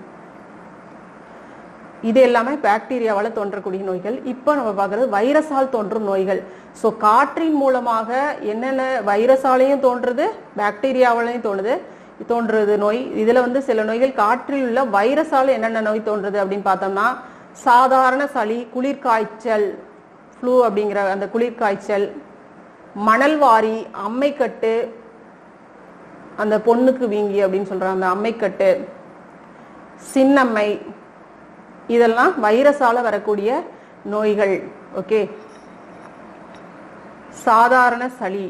இது எல்லாமே பாக்டீரியாவால் தோன்றக்கூடிய நோய்கள் இப்போ நம்ம பார்க்குறது வைரஸால் தோன்றும் நோய்கள் ஸோ காற்றின் மூலமாக என்னென்ன வைரஸாலையும் தோன்றுது பாக்டீரியாவாலையும் தோணுது தோன்றுறது நோய் இதில் வந்து சில நோய்கள் காற்றில் உள்ள வைரஸால் என்னென்ன நோய் தோன்றுது அப்படின்னு பார்த்தோம்னா சாதாரண சளி குளிர்காய்ச்சல் ஃப்ளூ அப்படிங்கிற அந்த குளிர்காய்ச்சல் மணல்வாரி அம்மைக்கட்டு அந்த பொண்ணுக்கு வீங்கி அப்படின்னு சொல்றாங்க அந்த அம்மைக்கட்டு சின்னம்மை இதெல்லாம் வைரஸால வரக்கூடிய நோய்கள் ஓகே சாதாரண சளி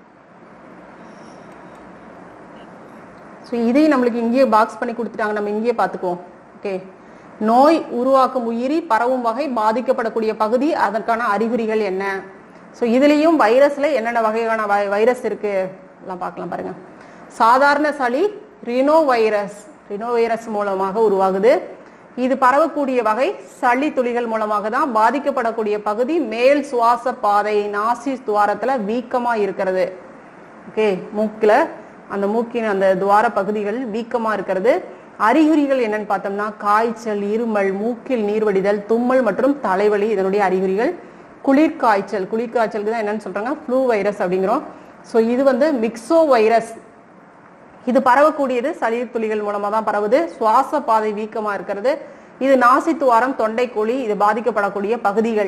ஸோ இதையும் நம்மளுக்கு இங்கேயே பாக்ஸ் பண்ணி கொடுத்துட்டாங்க நம்ம இங்கேயே பார்த்துக்குவோம் ஓகே நோய் உருவாக்கும் உயிரி பரவும் வகை பாதிக்கப்படக்கூடிய பகுதி அதற்கான அறிகுறிகள் என்ன ஸோ இதுலேயும் வைரஸ்ல என்னென்ன வகையான வை- வைரஸ் இருக்கு எல்லாம் பார்க்கலாம் பாருங்க சாதாரண சளி ரினோ வைரஸ் ரினோ வைரஸ் மூலமாக உருவாகுது இது பரவக்கூடிய வகை சளி துளிகள் மூலமாக தான் பாதிக்கப்படக்கூடிய பகுதி மேல் சுவாச பாதை நாசி துவாரத்துல வீக்கமா இருக்கிறது ஓகே மூக்குல அந்த மூக்கின் அந்த துவார பகுதிகள் வீக்கமா இருக்கிறது அறிகுறிகள் என்னன்னு பார்த்தோம்னா காய்ச்சல் இருமல் மூக்கில் நீர் வடிதல் தும்மல் மற்றும் தலைவலி இதனுடைய அறிகுறிகள் குளிர்காய்ச்சல் குளிர்காய்ச்சலுக்கு தான் என்னன்னு சொல்றாங்க ஃப்ளூ வைரஸ் அப்படிங்கிறோம் ஸோ இது வந்து மிக்சோ வைரஸ் இது பரவக்கூடியது சளி துளிகள் மூலமா தான் பரவுது சுவாச பாதை வீக்கமா இருக்கிறது இது நாசித்துவாரம் தொண்டைக்குழி இது பாதிக்கப்படக்கூடிய பகுதிகள்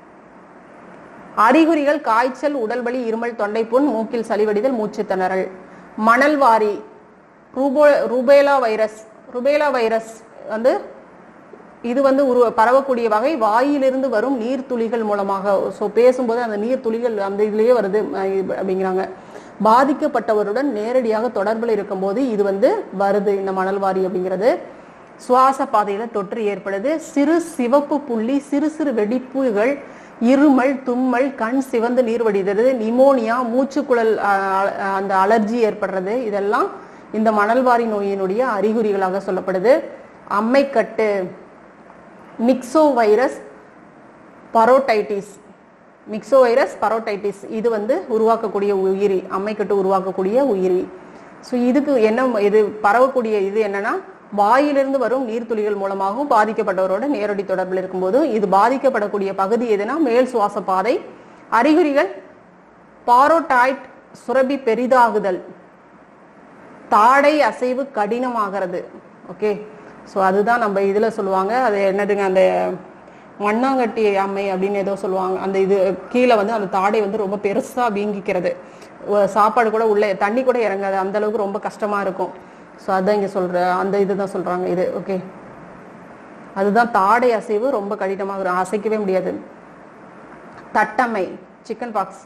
அறிகுறிகள் காய்ச்சல் உடல்வலி இருமல் தொண்டைப்புண் மூக்கில் சளிவடிதல் மூச்சு திணறல் மணல்வாரி ரூபோ ருபேலா வைரஸ் ருபேலா வைரஸ் வந்து இது வந்து உருவ பரவக்கூடிய வகை வாயிலிருந்து வரும் நீர் துளிகள் மூலமாக ஸோ பேசும்போது அந்த நீர் துளிகள் அந்த இதுலயே வருது அஹ் இது அப்படிங்கிறாங்க பாதிக்கப்பட்டவருடன் நேரடியாக தொடர்பில் இருக்கும்போது இது வந்து வருது இந்த மணல்வாரி அப்படிங்கிறது சுவாச பாதையில தொற்று ஏற்படுது சிறு சிவப்பு புள்ளி சிறு சிறு வெடிப்புகள் இருமல் தும்மல் கண் சிவந்து நீர் வடிகிறது நிமோனியா மூச்சுக்குழல் அஹ், அஹ், அந்த அலர்ஜி ஏற்படுறது இதெல்லாம் இந்த மணல்வாரி நோயினுடைய அறிகுறிகளாக சொல்லப்படுது அம்மைக்கட்டு myxovirus parotitis myxovirus parotitis இது வந்து உருவாக்கக்கூடிய உயிரி அம்மைக்கட்டு உருவாக்கக்கூடிய உயிரி ஸோ இதுக்கு என்ன இது பரவக்கூடிய இது என்னன்னா வாயிலிருந்து வரும் நீர்த்துளிகள் மூலமாகவும் பாதிக்கப்பட்டவரோட நேரடி தொடர்பில் இருக்கும்போது இது பாதிக்கப்படக்கூடிய பகுதி எதுனா மேல் சுவாச பாதை அறிகுறிகள் பாரோடைட் சுரபி பெரிதாகுதல் தாடை அசைவு கடினமாகிறது ஓகே ஸோ அதுதான் நம்ம இதில் சொல்லுவாங்க அது என்னதுங்க அந்த மண்ணாங்கட்டி அம்மை அப்படின்னு ஏதோ சொல்லுவாங்க அந்த இது கீழே வந்து அந்த தாடை வந்து ரொம்ப பெருசாக வீங்கிக்கிறது ஒ- சாப்பாடு கூட உள்ளே தண்ணி கூட இறங்காது அந்த அளவுக்கு ரொம்ப கஷ்டமாக இருக்கும் ஸோ அதான் இங்கே சொல்கிற அந்த இதுதான் சொல்கிறாங்க இது ஓகே அதுதான் தாடை அசைவு ரொம்ப கடினமாக இருக்கும். அசைக்கவே முடியாது தட்டம்மை chicken pox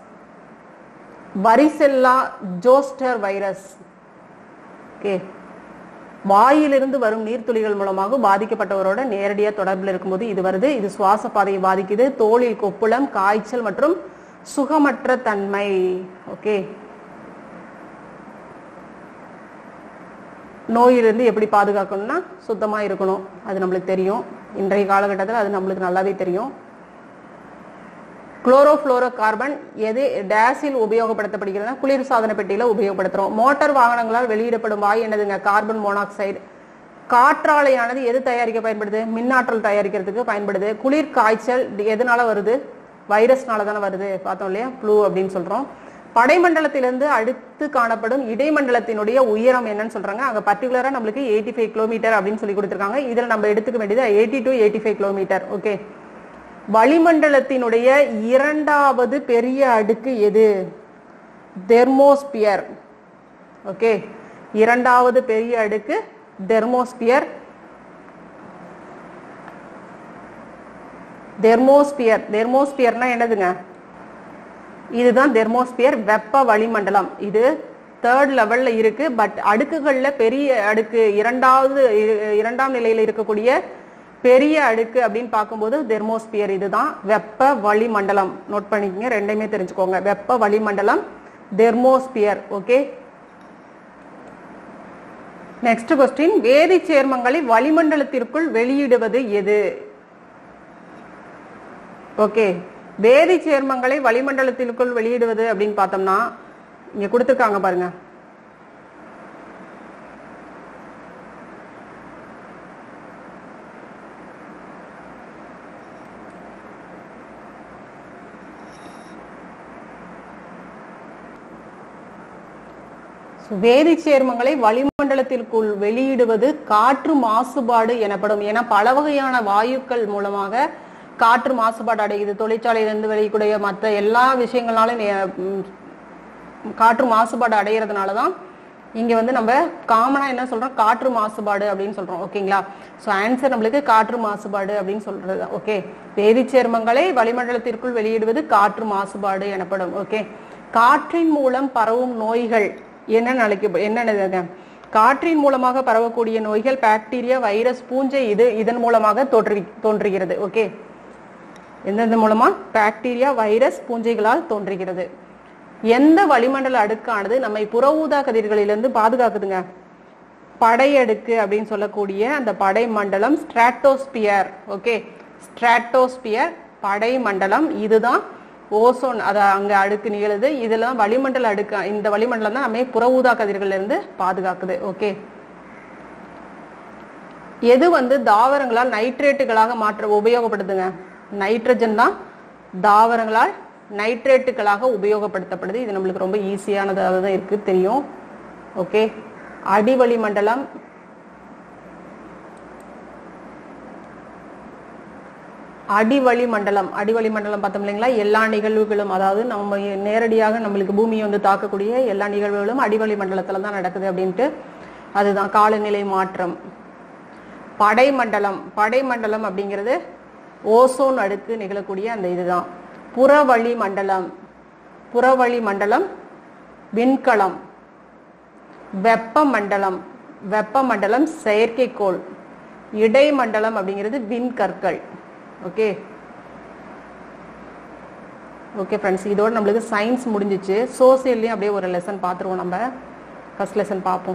varicella zoster virus okay வாயிலிருந்து வரும் நீர்த்துளிகள் மூலமாக பாதிக்கப்பட்டவரோட நேரடியாக தொடர்பில் இருக்கும்போது இது வருது இது சுவாச பாதையை பாதிக்குது தோலில் கொப்புளம் காய்ச்சல் மற்றும் சுகமற்ற தன்மை ஓகே நோயிலிருந்து எப்படி பாதுகாக்கணும்னா சுத்தமா இருக்கணும் அது நம்மளுக்கு தெரியும் இன்றைய காலகட்டத்தில் அது நம்மளுக்கு நல்லாவே தெரியும் குளோரோஃப்ளோரோ கார்பன் எது டேஸில் உபயோகப்படுத்தப்படுகிறதுனா குளிர்சாதன பெட்டியில உபயோகப்படுத்துறோம் மோட்டார் வாகனங்களால் வெளியிடப்படும் வாயு என்னதுங்க கார்பன் மோனாக்சைடு காற்றாலையானது எது தயாரிக்க பயன்படுது மின்னாற்றல் தயாரிக்கிறதுக்கு பயன்படுது குளிர் காய்ச்சல் இது எதனால வருது வைரஸ்னால தானே வருது பார்த்தோம் இல்லையா ப்ளூ அப்படின்னு சொல்றோம் படைமண்டலத்திலிருந்து அடுத்து காணப்படும் இடைமண்டலத்தினுடைய உயரம் என்னன்னு சொல்றாங்க அங்க பர்டிகுலரா நம்மளுக்கு எயிட்டி ஃபைவ் கிலோமீட்டர் அப்படின்னு சொல்லி கொடுத்துருக்காங்க இதுல நம்ம எடுத்துக்க வேண்டியது eighty to eighty five kilometre okay வளிமண்டலத்தினுடைய இரண்டாவது பெரிய அடுக்கு எது தெர்மோஸ்பியர் ஓகே இரண்டாவது பெரிய அடுக்கு தெர்மோஸ்பியர் தெர்மோஸ்பியர் தெர்மோஸ்பியர்னா என்னதுங்க இதுதான் தெர்மோஸ்பியர் வெப்ப வளிமண்டலம் இது தேர்ட் லெவல்ல இருக்கு பட் அடுக்குகள்ல பெரிய அடுக்கு இரண்டாவது இ- இரண்டாம் நிலையில இருக்கக்கூடிய பெரிய அடுக்கு அப்படின்னு பார்க்கும்போது தெர்மோஸ்பியர் இதுதான் வெப்ப வளிமண்டலம் நோட் பண்ணிக்கங்க ரெண்டையுமே தெரிஞ்சுக்கோங்க வெப்ப வளிமண்டலம் தெர்மோஸ்பியர் ஓகே நெக்ஸ்ட் கொஸ்டின் வேதி சேர்மங்களை வளிமண்டலத்திற்குள் வெளியிடுவது எது ஓகே வேதி சேர்மங்களை வளிமண்டலத்திற்குள் வெளியிடுவது அப்படின்னு பார்த்தோம்னா இங்க கொடுத்துருக்காங்க பாருங்க So, வேதி சேர்மங்களை வளிமண்டலத்திற்குள் வெளியிடுவது காற்று மாசுபாடு எனப்படும் ஏன்னா பல வகையான வாயுக்கள் மூலமாக காற்று மாசுபாடு அடையுது தொழிற்சாலையிலிருந்து வெளியக்கூடிய மற்ற எல்லா விஷயங்களாலும் நே- ம், காற்று மாசுபாடு அடையிறதுனால தான் இங்க வந்து நம்ம காமனா என்ன சொல்றோம் காற்று மாசுபாடு அப்படின்னு சொல்றோம் ஓகேங்களா ஸோ ஆன்சர் நம்மளுக்கு காற்று மாசுபாடு அப்படின்னு சொல்றது ஓகே வேதிச்சேர்மங்களை வளிமண்டலத்திற்குள் வெளியிடுவது காற்று மாசுபாடு எனப்படும் ஓகே காற்றின் மூலம் பரவும் நோய்கள் என்ன நாளைக்கு என்னென்ன காற்றின் மூலமாக பரவக்கூடிய நோய்கள் பாக்டீரியா வைரஸ் பூஞ்சை இது இதன் மூலமாக தோன்றி தோன்றுகிறது ஓகே எந்தெந்த மூலமா பாக்டீரியா வைரஸ் பூஞ்சைகளால் தோன்றுகிறது எந்த வளிமண்டல அடுக்கானது நம்மை புற ஊதா கதிர்களிலிருந்து பாதுகாக்குதுங்க படையடுக்கு அப்படின்னு சொல்லக்கூடிய அந்த படை மண்டலம் ஸ்ட்ராட்டோஸ்பியர் ஓகே ஸ்ட்ராட்டோஸ்பியர் படை மண்டலம் இதுதான் ஓசோன் அத அங்க அடுக்கு நிகழுது இதெல்லாம் வளிமண்டல அடுக்கு இந்த வளிமண்டலம் தான் நம்மை புற ஊதா கதிர்கள்ல இருந்து பாதுகாக்குது ஓகே எது வந்து தாவரங்களால் நைட்ரேட்டுகளாக மாற்ற உபயோகப்படுதுங்க நைட்ரஜன் தான் தாவரங்களால் நைட்ரேட்டுகளாக உபயோகப்படுத்தப்படுது இது நம்மளுக்கு ரொம்ப ஈஸியானதாக தான் இருக்கு தெரியும் ஓகே அடிவளி மண்டலம் அடிவளி மண்டலம் அடிவளி மண்டலம் பார்த்தோம் இல்லைங்களா எல்லா நிகழ்வுகளும் அதாவது நம்ம நேரடியாக நம்மளுக்கு பூமியை வந்து தாக்கக்கூடிய எல்லா நிகழ்வுகளும் அடிவளி மண்டலத்துல தான் நடக்குது அப்படின்ட்டு அதுதான் காலநிலை மாற்றம் படைமண்டலம் படைமண்டலம் அப்படிங்கிறது ஓசோன் அடுக்கு நிகழக்கூடிய அந்த இதுதான் புறவழி மண்டலம் புறவழி மண்டலம் விண்கலம் வெப்ப மண்டலம் வெப்ப மண்டலம் செயற்கைக்கோள் இடைமண்டலம் அப்படிங்கிறது விண்கற்கள் ஓகே ஓகே ஃப்ரெண்ட்ஸ் இதோட நம்மளுக்கு சயின்ஸ் முடிஞ்சிச்சு சோசியல்லையும் அப்படியே ஒரு லெசன் பார்த்துருவோம் நம்ம ஃபர்ஸ்ட் லெசன் பார்ப்போம்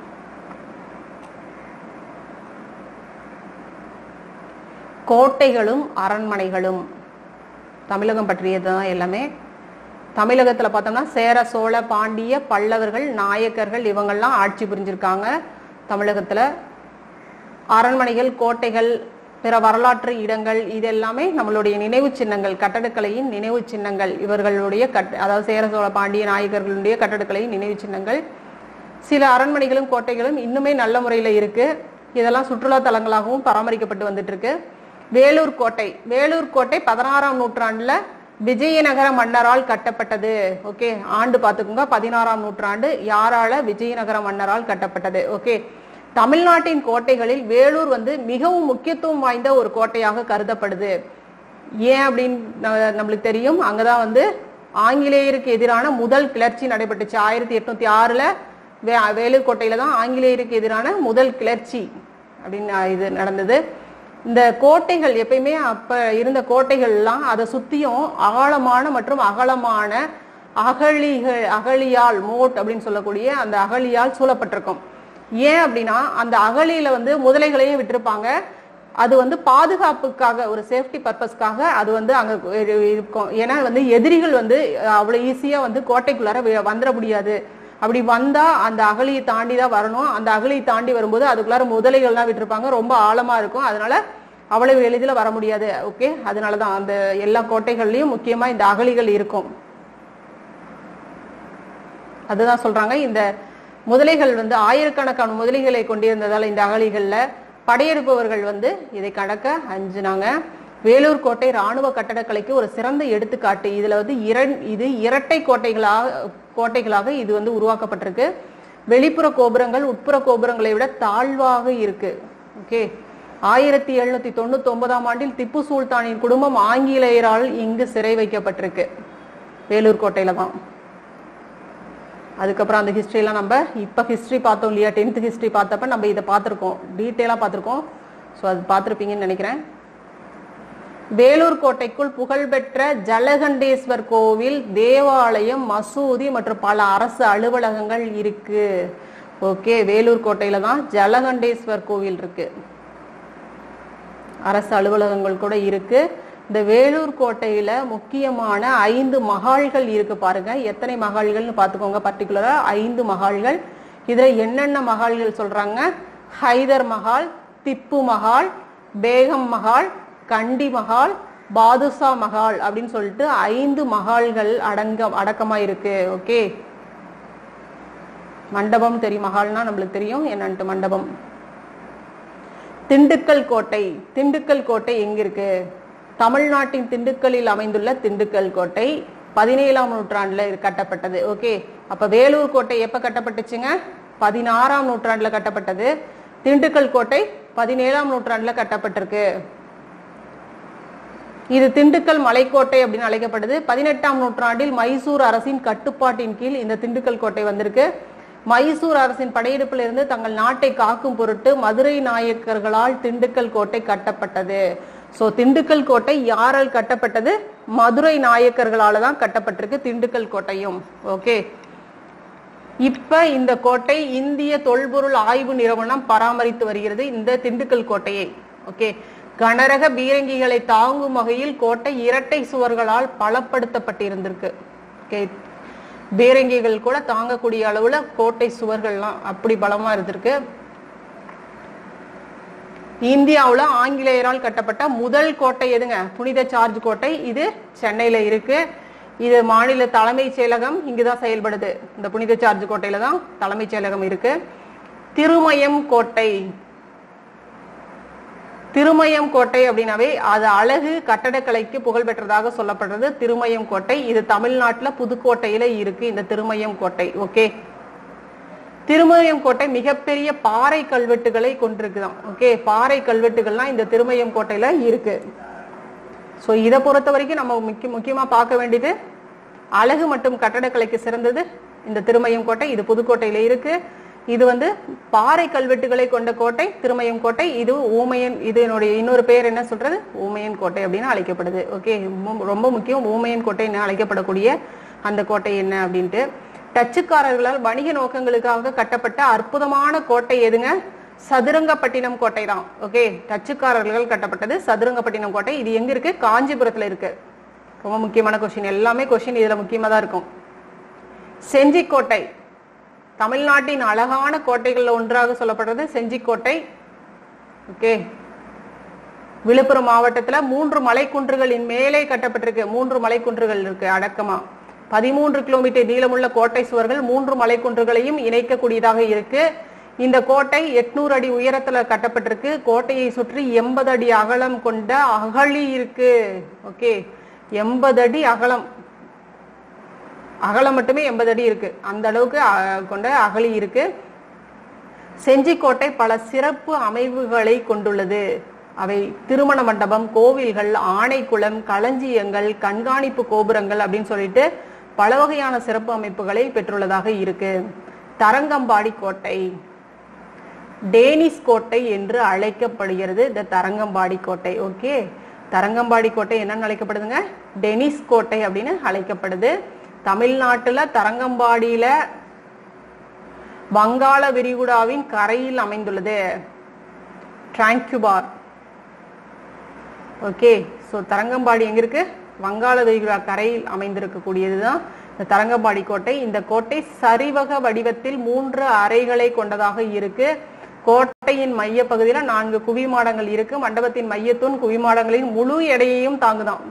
கோட்டைகளும் அரண்மனைகளும் தமிழகம் பற்றியது தான் எல்லாமே தமிழகத்துல பார்த்தோம்னா சேர சோழ பாண்டிய பல்லவர்கள் நாயக்கர்கள் இவங்கெல்லாம் ஆட்சி புரிஞ்சிருக்காங்க தமிழகத்துல அரண்மனைகள் கோட்டைகள் பிற வரலாற்று இடங்கள் இது எல்லாமே நம்மளுடைய நினைவு சின்னங்கள் கட்டடக்கலையின் நினைவு சின்னங்கள் இவர்களுடைய கட் அதாவது சேர சோழ பாண்டிய நாயக்கர்களுடைய கட்டடக்கலையின் நினைவு சின்னங்கள் சில அரண்மனைகளும் கோட்டைகளும் இன்னுமே நல்ல முறையில் இருக்கு இதெல்லாம் சுற்றுலா தலங்களாகவும் பராமரிக்கப்பட்டு வந்துட்டு இருக்கு வேலூர் கோட்டை வேலூர் கோட்டை பதினாறாம் நூற்றாண்டுல விஜயநகர மன்னரால் கட்டப்பட்டது ஓகே ஆண்டு பார்த்துக்கோங்க பதினாறாம் நூற்றாண்டு யாரால விஜயநகர மன்னரால் கட்டப்பட்டது ஓகே தமிழ்நாட்டின் கோட்டைகளில் வேலூர் வந்து மிகவும் முக்கியத்துவம் வாய்ந்த ஒரு கோட்டையாக கருதப்படுது ஏன் அப்படின்னு ந- நம்மளுக்கு தெரியும் அங்கதான் வந்து ஆங்கிலேயருக்கு எதிரான முதல் கிளர்ச்சி நடைபெற்றுச்சு ஆயிரத்தி எட்நூத்தி ஆறுல வே வேலூர் கோட்டையில தான் ஆங்கிலேயருக்கு எதிரான முதல் கிளர்ச்சி அப்படின்னு இது நடந்தது இந்த கோட்டைகள் எப்பயுமே அப்ப இருந்த கோட்டைகள்லாம் அதை சுத்தியும் ஆழமான மற்றும் அகலமான அகழிகள் அகழியால் மோட் அப்படின்னு சொல்லக்கூடிய அந்த அகழியால் சூழப்பட்டிருக்கும் ஏன் அப்படின்னா அந்த அகழியில வந்து முதலைகளையும் விட்டிருப்பாங்க அது வந்து பாதுகாப்புக்காக ஒரு சேஃப்டி பர்பஸ்க்காக அது வந்து அங்க இரு- இருக்கும் ஏன்னா வந்து எதிரிகள் வந்து அஹ், அவ்வளவு ஈஸியா வந்து கோட்டைக்குள்ளார வி- வந்துட முடியாது அப்படி வந்தா அந்த அகழியை தாண்டி தான் வரணும் அந்த அகழியை தாண்டி வரும்போது அதுக்குள்ளார முதலைகள்லாம் விட்டிருப்பாங்க ரொம்ப ஆழமா இருக்கும் அதனால அவ்வளவு எளிதில் வர முடியாது ஓகே அதனால தான் அந்த எல்லா கோட்டைகள்லயும் முக்கியமா இந்த அகழிகள் இருக்கும் அதுதான் சொல்றாங்க இந்த முதலைகள் வந்து ஆயிரக்கணக்கான முதலைகளை கொண்டிருந்ததால இந்த அகழிகள்ல படையெடுப்பவர்கள் வந்து இதை கடக்க அஞ்சுனாங்க வேலூர் கோட்டை ராணுவ கட்டடக்கலைக்கு ஒரு சிறந்த எடுத்துக்காட்டு இதுல வந்து இரண் இது இரட்டை கோட்டைகளாக கோட்டைகளாக இது வந்து உருவாக்கப்பட்டிருக்கு வெளிப்புற கோபுரங்கள் உட்புற கோபுரங்களை விட தாழ்வாக இருக்கு ஓகே ஆயிரத்தி எழுநூத்தி தொண்ணூத்தி ஒன்பதாம் ஆண்டில் திப்பு சுல்தானின் குடும்பம் ஆங்கிலேயரால் இங்கு சிறை வைக்கப்பட்டிருக்கு வேலூர் கோட்டையில தான் அதுக்கப்புறம் அந்த ஹிஸ்ட்ரிலாம் நம்ம இப்போ ஹிஸ்ட்ரி பார்த்தோம் இல்லையா டென்த் ஹிஸ்ட்ரி பார்த்தப்ப நம்ம இதை பார்த்துருக்கோம் டீட்டெயிலாக பார்த்துருக்கோம் ஸோ அது பார்த்துருப்பீங்கன்னு நினைக்கிறேன் வேலூர் கோட்டைக்குள் புகழ்பெற்ற ஜலகண்டேஸ்வர் கோவில் தேவாலயம் மசூதி மற்றும் பல அரசு அலுவலகங்கள் இருக்கு ஓகே வேலூர் கோட்டையில தான் ஜலகண்டேஸ்வர் கோவில் இருக்கு அரசு அலுவலகங்கள் கூட இருக்கு இந்த வேலூர் கோட்டையில முக்கியமான ஐந்து மகால்கள் இருக்கு பாருங்க எத்தனை மகால்கள்னு பார்த்துக்கோங்க பர்டிகுலரா ஐந்து மகால்கள் இதுல என்னென்ன மகால்கள் சொல்றாங்க ஹைதர் மஹால் திப்பு மஹால் பேகம் மஹால் கண்டி மஹால் பாதுஷா மஹால் அப்படின்னு சொல்லிட்டு ஐந்து மகால்கள் அடங்க அடக்கமா இருக்கு ஓகே மண்டபம் தெரியும் மஹால்னா நம்மளுக்கு தெரியும் என்னன்ட்டு மண்டபம் திண்டுக்கல் கோட்டை திண்டுக்கல் கோட்டை எங்க இருக்கு தமிழ்நாட்டின் திண்டுக்கல்லில் அமைந்துள்ள திண்டுக்கல் கோட்டை பதினேழாம் நூற்றாண்டுல இது கட்டப்பட்டது ஓகே அப்ப வேலூர் கோட்டை எப்ப கட்டப்பட்டுச்சுங்க பதினாறாம் நூற்றாண்டுல கட்டப்பட்டது திண்டுக்கல் கோட்டை பதினேழாம் நூற்றாண்டுல கட்டப்பட்டிருக்கு இது திண்டுக்கல் மலைக்கோட்டை அப்படின்னு அழைக்கப்படுது பதினெட்டாம் நூற்றாண்டில் மைசூர் அரசின் கட்டுப்பாட்டின் கீழ் இந்த திண்டுக்கல் கோட்டை வந்திருக்கு மைசூர் அரசின் படையெடுப்பில் இருந்து தங்கள் நாட்டை காக்கும் பொருட்டு மதுரை நாயக்கர்களால் திண்டுக்கல் கோட்டை கட்டப்பட்டது சோ திண்டுக்கல் கோட்டை யாரால் கட்டப்பட்டது மதுரை நாயக்கர்களால தான் கட்டப்பட்டிருக்கு திண்டுக்கல் கோட்டையும் ஓகே இப்ப இந்த கோட்டை இந்திய தொல்பொருள் ஆய்வு நிறுவனம் பராமரித்து வருகிறது இந்த திண்டுக்கல் கோட்டையை ஓகே கனரக பீரங்கிகளை தாங்கும் வகையில் கோட்டை இரட்டை சுவர்களால் பலப்படுத்தப்பட்டிருந்திருக்கு ஓகே பீரங்கிகள் கூட தாங்கக்கூடிய அளவுல கோட்டை சுவர்கள்லாம் அப்படி பலமா இருந்திருக்கு இந்தியாவுல ஆங்கிலேயரால் கட்டப்பட்ட முதல் கோட்டை எதுங்க புனித சார்ஜ் கோட்டை இது சென்னையில இருக்கு இது மாநில தலைமைச் செயலகம் இங்குதான் செயல்படுது இந்த புனித சார்ஜ் கோட்டையில தான் தலைமைச் செயலகம் இருக்கு திருமயம் கோட்டை திருமயம் கோட்டை அப்படின்னாவே அது அழகு கட்டடக்கலைக்கு புகழ்பெற்றதாக சொல்லப்படுறது திருமயம் கோட்டை இது தமிழ்நாட்டுல புதுக்கோட்டையில இருக்கு இந்த திருமயம் கோட்டை ஓகே திருமயம் கோட்டை மிகப்பெரிய பாறை கல்வெட்டுகளை கொண்டிருக்குதாம் ஓகே பாறை கல்வெட்டுகள்லாம் இந்த திருமயம் கோட்டையில இருக்கு ஸோ இதை பொறுத்த வரைக்கும் நம்ம முக்கிய முக்கியமா பார்க்க வேண்டியது அழகு மற்றும் கட்டடக்கலைக்கு சிறந்தது இந்த திருமயம் கோட்டை இது புதுக்கோட்டையில இருக்கு இது வந்து பாறை கல்வெட்டுகளை கொண்ட கோட்டை திருமயம் கோட்டை இது ஊமையன் இது என்னுடைய இன்னொரு பேர் என்ன சொல்றது ஊமையன் கோட்டை அப்படின்னு அழைக்கப்படுது ஓகே ரொம்ப முக்கியம் ஊமையன் கோட்டைன்னு அழைக்கப்படக்கூடிய அந்த கோட்டை என்ன அப்படின்ட்டு டச்சுக்காரர்களால் வணிக நோக்கங்களுக்காக கட்டப்பட்ட அற்புதமான கோட்டை எதுங்க சதுரங்கப்பட்டினம் கோட்டை தான் ஓகே டச்சுக்காரர்கள் கட்டப்பட்டது சதுரங்கப்பட்டினம் கோட்டை இது எங்க இருக்கு காஞ்சிபுரத்துல இருக்கு ரொம்ப முக்கியமான கொஸ்டின் எல்லாமே கொஸ்டின் இதுல முக்கியமா தான் இருக்கும் செஞ்சிக்கோட்டை தமிழ்நாட்டின் அழகான கோட்டைகள்ல ஒன்றாக சொல்லப்படுறது செஞ்சிக்கோட்டை ஓகே விழுப்புரம் மாவட்டத்துல மூன்று மலைக்குன்றுகளின் மேலே கட்டப்பட்டிருக்கு மூன்று மலைக்குன்றுகள் இருக்கு அடக்கமா பதிமூன்று கிலோமீட்டர் நீளமுள்ள கோட்டை சுவர்கள் மூன்று மலைக்குன்றுகளையும் இணைக்கக்கூடியதாக இருக்கு இந்த கோட்டை எட்நூறு அடி உயரத்துல கட்டப்பட்டிருக்கு கோட்டையை சுற்றி எண்பது அடி அகலம் கொண்ட அகழி இருக்கு ஓகே எண்பது அடி அகலம் அகலம் மட்டுமே எண்பது அடி இருக்கு அந்த அளவுக்கு அஹ், கொண்ட அகழி இருக்கு செஞ்சிக்கோட்டை பல சிறப்பு அமைவுகளை கொண்டுள்ளது அவை திருமண மண்டபம் கோவில்கள் ஆணைக்குளம் களஞ்சியங்கள் கண்காணிப்பு கோபுரங்கள் அப்படின்னு சொல்லிட்டு பல வகையான சிறப்பு அமைப்புகளை பெற்றுள்ளதாக இருக்கு தரங்கம்பாடி கோட்டை டேனிஸ் கோட்டை என்று அழைக்கப்படுகிறது இந்த தரங்கம்பாடி கோட்டை ஓகே தரங்கம்பாடி கோட்டை என்னன்னு அழைக்கப்படுதுங்க டெனிஸ் கோட்டை அப்படின்னு அழைக்கப்படுது தமிழ்நாட்டுல தரங்கம்பாடியில வங்காள விரிகுடாவின் கரையில் அமைந்துள்ளது டிராங்குபார் ஓகே ஸோ தரங்கம்பாடி எங்க இருக்கு வங்காள விரிகுடா கரையில் அமைந்திருக்கக்கூடியதுதான் இந்த தரங்கம்பாடி கோட்டை இந்த கோட்டை சரிவக வடிவத்தில் மூன்று அறைகளை கொண்டதாக இருக்கு கோட்டையின் மைய பகுதியில நான்கு குவிமாடங்கள் இருக்கு மண்டபத்தின் மையத்தூண் குவிமாடங்களின் முழு எடையையும் தாங்குதாம்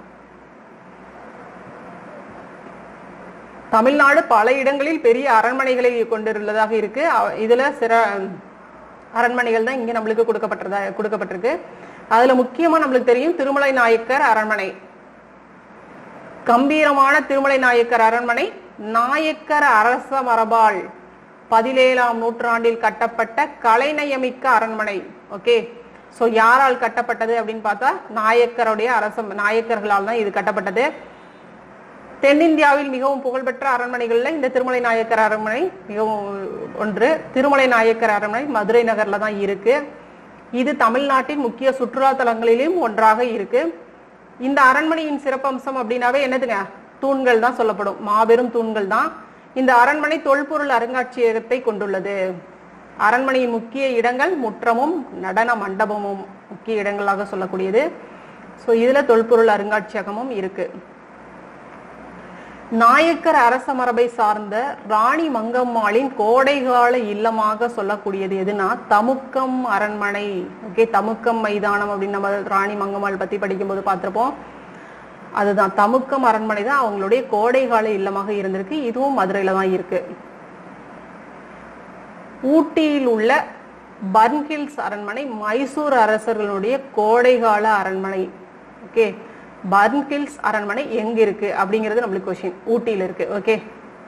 தமிழ்நாடு பல இடங்களில் பெரிய அரண்மனைகளை கொண்டுள்ளதாக இருக்கு அ- இதுல சிற அரண்மனைகள் தான் இங்க நம்மளுக்கு கொடுக்கப்பட்டதா கொடுக்கப்பட்டிருக்கு அதுல முக்கியமா நம்மளுக்கு தெரியும் திருமலை நாயக்கர் அரண்மனை கம்பீரமான திருமலை நாயக்கர் அரண்மனை நாயக்கர் அரச மரபால் பதினேழாம் நூற்றாண்டில் கட்டப்பட்ட கலைநயமிக்க அரண்மனை ஓகே சோ யாரால் கட்டப்பட்டது அப்படின்னு பார்த்தா நாயக்கருடைய அரச நாயக்கர்களால் தான் இது கட்டப்பட்டது தென்னிந்தியாவில் மிகவும் புகழ்பெற்ற அரண்மனைகள்ல இந்த திருமலை நாயக்கர் அரண்மனை மிகவும் ஒன்று திருமலை நாயக்கர் அரண்மனை மதுரை நகர்ல தான் இருக்கு இது தமிழ்நாட்டின் முக்கிய சுற்றுலா தலங்களிலும் ஒன்றாக இருக்கு இந்த அரண்மனையின் சிறப்பம்சம் அப்படின்னாவே என்னதுங்க தூண்கள் தான் சொல்லப்படும் மாபெரும் தூண்கள் தான் இந்த அரண்மனை தொல்பொருள் அருங்காட்சியகத்தை கொண்டுள்ளது அரண்மனையின் முக்கிய இடங்கள் முற்றமும் நடன மண்டபமும் முக்கிய இடங்களாக சொல்லக்கூடியது ஸோ இதுல தொல்பொருள் அருங்காட்சியகமும் இருக்கு நாயக்கர் அரச மரபை சார்ந்த ராணி மங்கம்மாளின் கோடைகால இல்லமாக சொல்லக்கூடியது எதுனா தமுக்கம் அரண்மனை ஓகே தமுக்கம் மைதானம் அப்படின்னு நம்ம ராணி மங்கம்மாள் பத்தி படிக்கும்போது பார்த்திருப்போம் அதுதான் தமுக்கம் அரண்மனை தான் அவங்களுடைய கோடைகால இல்லமாக இருந்திருக்கு இதுவும் மதுரையில தான் இருக்கு ஊட்டியில் உள்ள பர்ன்ஹில்ஸ் அரண்மனை மைசூர் அரசர்களுடைய கோடைகால அரண்மனை ஓகே பர்ன்ஹில்ஸ் அரண்மனை எங்க இருக்கு அப்படிங்கிறது நம்மளுக்கு கொஸ்டின் ஊட்டியில இருக்கு ஓகே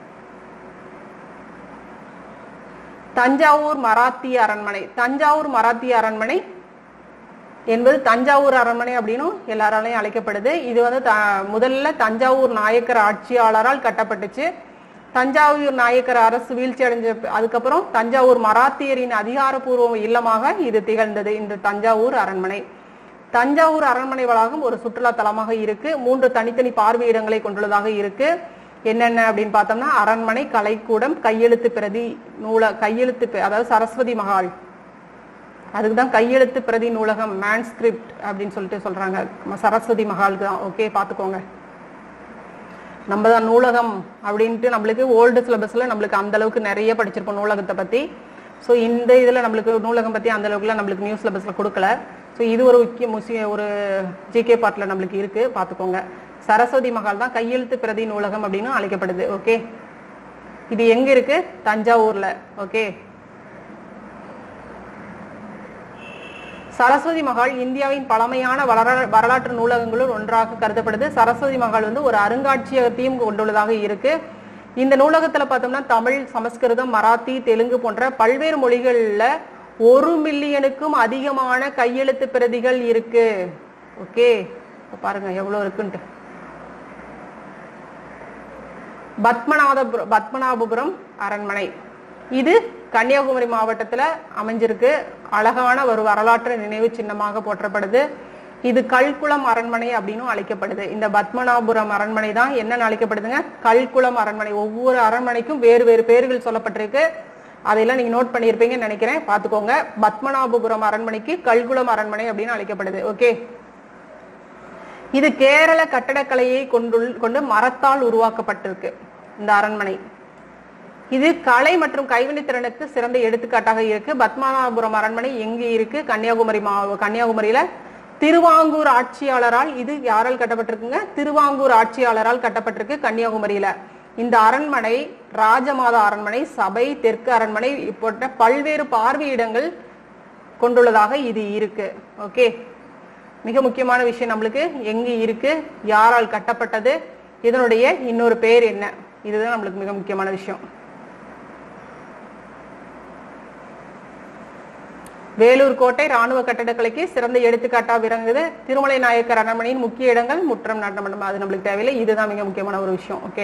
தஞ்சாவூர் மராத்திய அரண்மனை தஞ்சாவூர் மராத்திய அரண்மனை என்பது தஞ்சாவூர் அரண்மனை அப்படின்னும் எல்லாராலையும் அழைக்கப்படுது இது வந்து த- முதல்ல தஞ்சாவூர் நாயக்கர் ஆட்சியாளரால் கட்டப்பட்டுச்சு தஞ்சாவூர் நாயக்கர் அரசு வீழ்ச்சி அடைஞ்ச ப- அதுக்கப்புறம் தஞ்சாவூர் மராத்தியரின் அதிகாரப்பூர்வ இல்லமாக இது திகழ்ந்தது இந்த தஞ்சாவூர் அரண்மனை தஞ்சாவூர் அரண்மனை வளாகம் ஒரு சுற்றுலா தலமாக இருக்கு மூன்று தனித்தனி பார்வையிடங்களை கொண்டுள்ளதாக இருக்கு என்னென்ன அப்படின்னு பார்த்தோம்னா அரண்மனை கலைக்கூடம் கையெழுத்து பிரதி நூல கையெழுத்து பெ- அதாவது சரஸ்வதி மகால் அதுக்கு தான் கையெழுத்து பிரதி நூலகம் மேன்ஸ்கிரிப்ட் அப்படின்னு சொல்லிட்டு சொல்றாங்க ம- சரஸ்வதி மகாலுக்கு தான் ஓகே பார்த்துக்கோங்க நம்ம தான் நூலகம் அப்படின்ட்டு நம்மளுக்கு ஓல்டு சிலபஸ்ல நம்மளுக்கு அந்த அளவுக்கு நிறைய படிச்சிருப்போம் நூலகத்தை பத்தி ஸோ இந்த இதுல நம்மளுக்கு நூலகம் பத்தி அந்த அளவுக்குலாம் நம்மளுக்கு நியூ சிலபஸ்ல கொடுக்கல ஸோ இது ஒரு முக்கிய முக்கிய ஒரு ஜிகே பார்ட்ல நம்மளுக்கு இருக்கு பார்த்துக்கோங்க சரஸ்வதி மகால் தான் கையெழுத்து பிரதி நூலகம் அப்படின்னு அழைக்கப்படுது ஓகே இது எங்க இருக்கு தஞ்சாவூர்ல ஓகே சரஸ்வதி மகால் இந்தியாவின் பழமையான வரலா- வரலாற்று நூலகங்களுள் ஒன்றாக கருதப்படுது சரஸ்வதி மகால் வந்து ஒரு அருங்காட்சியகத்தையும் கொண்டுள்ளதாக இருக்கு இந்த நூலகத்துல பார்த்தோம்னா தமிழ் சமஸ்கிருதம் மராத்தி தெலுங்கு போன்ற பல்வேறு மொழிகள்ல ஒரு மில்லியனுக்கும் அதிகமான கையெழுத்து பிரதிகள் இருக்கு ஓகே இப்ப பாருங்க எவ்வளவு இருக்குன்ட்டு பத்மநாதபுர பத்மநாபபுரம் அரண்மனை இது கன்னியாகுமரி மாவட்டத்துல அமைஞ்சிருக்கு அழகான ஒரு வரலாற்று நினைவு சின்னமாக போற்றப்படுது இது கல்குளம் அரண்மனை அப்படின்னும் அழைக்கப்படுது இந்த பத்மநாபபுரம் அரண்மனை தான் என்னன்னு அழைக்கப்படுதுங்க கல்குளம் அரண்மனை ஒவ்வொரு அரண்மனைக்கும் வேறு வேறு பேர்கள் சொல்லப்பட்டிருக்கு அதையெல்லாம் நீங்க நோட் பண்ணியிருப்பீங்கன்னு நினைக்கிறேன் பாத்துக்கோங்க பத்மநாபபுரம் அரண்மனைக்கு கல்குளம் அரண்மனை அப்படின்னு அழைக்கப்படுது ஓகே இது கேரள கட்டடக்கலையை கொண்டுள் கொண்டு மரத்தால் உருவாக்கப்பட்டிருக்கு இந்த அரண்மனை இது கலை மற்றும் கைவினைத்திறனுக்கு சிறந்த எடுத்துக்காட்டாக இருக்கு பத்மநாபபுரம் அரண்மனை எங்க இருக்கு கன்னியாகுமரி மா கன்னியாகுமரியில திருவாங்கூர் ஆட்சியாளரால் இது யாரால் கட்டப்பட்டிருக்குங்க திருவாங்கூர் ஆட்சியாளரால் கட்டப்பட்டிருக்கு கன்னியாகுமரியில இந்த அரண்மனை ராஜமாதா அரண்மனை சபை தெற்கு அரண்மனை போன்ற பல்வேறு பார்வையிடங்கள் கொண்டுள்ளதாக இது இருக்கு ஓகே மிக முக்கியமான விஷயம் நம்மளுக்கு எங்க இருக்கு யாரால் கட்டப்பட்டது இதனுடைய இன்னொரு பேர் என்ன இதுதான் நம்மளுக்கு மிக முக்கியமான விஷயம் வேலூர் கோட்டை ராணுவ கட்டடக்கலைக்கு சிறந்த எடுத்துக்காட்டா விளங்குது திருமலை நாயக்கர் அரண்மனையின் முக்கிய இடங்கள் முற்றம் நாட்ட மண்டபம் அது நம்மளுக்கு தேவையில்லை இதுதான் மிக முக்கியமான ஒரு விஷயம் ஓகே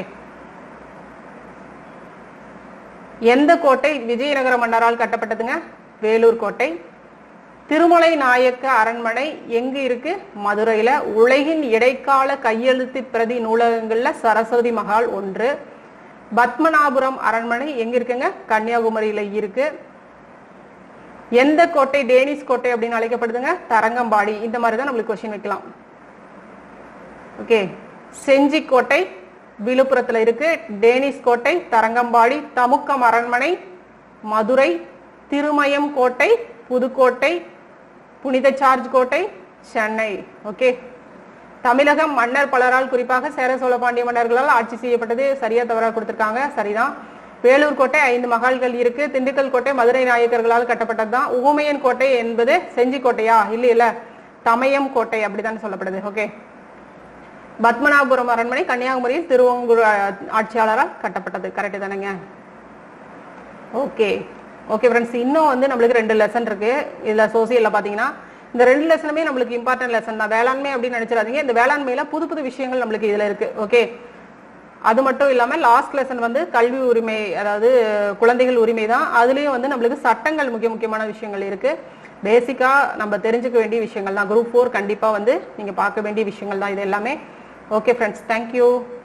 எந்த கோட்டை விஜயநகர மன்னரால் கட்டப்பட்டதுங்க வேலூர் கோட்டை திருமலை நாயக்க அரண்மனை எங்க இருக்கு மதுரையில உலகின் இடைக்கால கையெழுத்து பிரதி நூலகங்கள்ல சரஸ்வதி மகால் ஒன்று பத்மநாபுரம் அரண்மனை எங்க இருக்குங்க கன்னியாகுமரியில இருக்கு எந்த கோட்டை டேனிஸ் கோட்டை அப்படின்னு அழைக்கப்படுதுங்க தரங்கம்பாடி இந்த மாதிரி தான் நம்மளுக்கு கொஸ்டின் வைக்கலாம் ஓகே செஞ்சி கோட்டை விழுப்புரத்துல இருக்கு டேனிஸ் கோட்டை தரங்கம்பாடி தமுக்கம் அரண்மனை மதுரை திருமயம் கோட்டை புதுக்கோட்டை புனித சார்ஜ் கோட்டை சென்னை ஓகே தமிழகம் மன்னர் பலரால் குறிப்பாக சேர சோழ பாண்டிய மன்னர்களால் ஆட்சி செய்யப்பட்டது சரியா தவறா கொடுத்திருக்காங்க சரிதான் வேலூர் கோட்டை ஐந்து மகால்கள் இருக்கு திண்டுக்கல் கோட்டை மதுரை நாயக்கர்களால் கட்டப்பட்டதுதான் ஊமையன் கோட்டை என்பது செஞ்சி கோட்டையா இல்ல இல்ல தமயம் கோட்டை அப்படிதான் சொல்லப்படுது ஓகே பத்மநாபபுரம் அரண்மனை கன்னியாகுமரியில் திருவங்கூர் ஆ- ஆட்சியாளரால் கட்டப்பட்டது கரெக்ட் தானேங்க ஓகே ஓகே ஃப்ரெண்ட்ஸ் இன்னும் வந்து நம்மளுக்கு ரெண்டு லெசன் இருக்கு இதுல சோசியல்ல பாத்தீங்கன்னா இந்த ரெண்டு லெசனுமே நம்மளுக்கு இம்பார்ட்டன்ட் லெசன் தான் வேளாண்மை அப்படின்னு நினைச்சிடாதீங்க இந்த வேளாண்மையில புது புது விஷயங்கள் நம்மளுக்கு இதுல இருக்கு ஓகே அது மட்டும் இல்லாம லாஸ்ட் லெசன் வந்து கல்வி உரிமை அதாவது குழந்தைகள் உரிமை தான் அதுலயும் வந்து நம்மளுக்கு சட்டங்கள் முக்கிய முக்கியமான விஷயங்கள் இருக்கு பேசிக்காக நம்ம தெரிஞ்சுக்க வேண்டிய விஷயங்கள் தான் குரூப் ஃபோர் கண்டிப்பாக வந்து நீங்கள் பார்க்க வேண்டிய விஷயங்கள் தான் இது எல்லாமே ஓகே ஃப்ரெண்ட்ஸ் தேங்க்யூ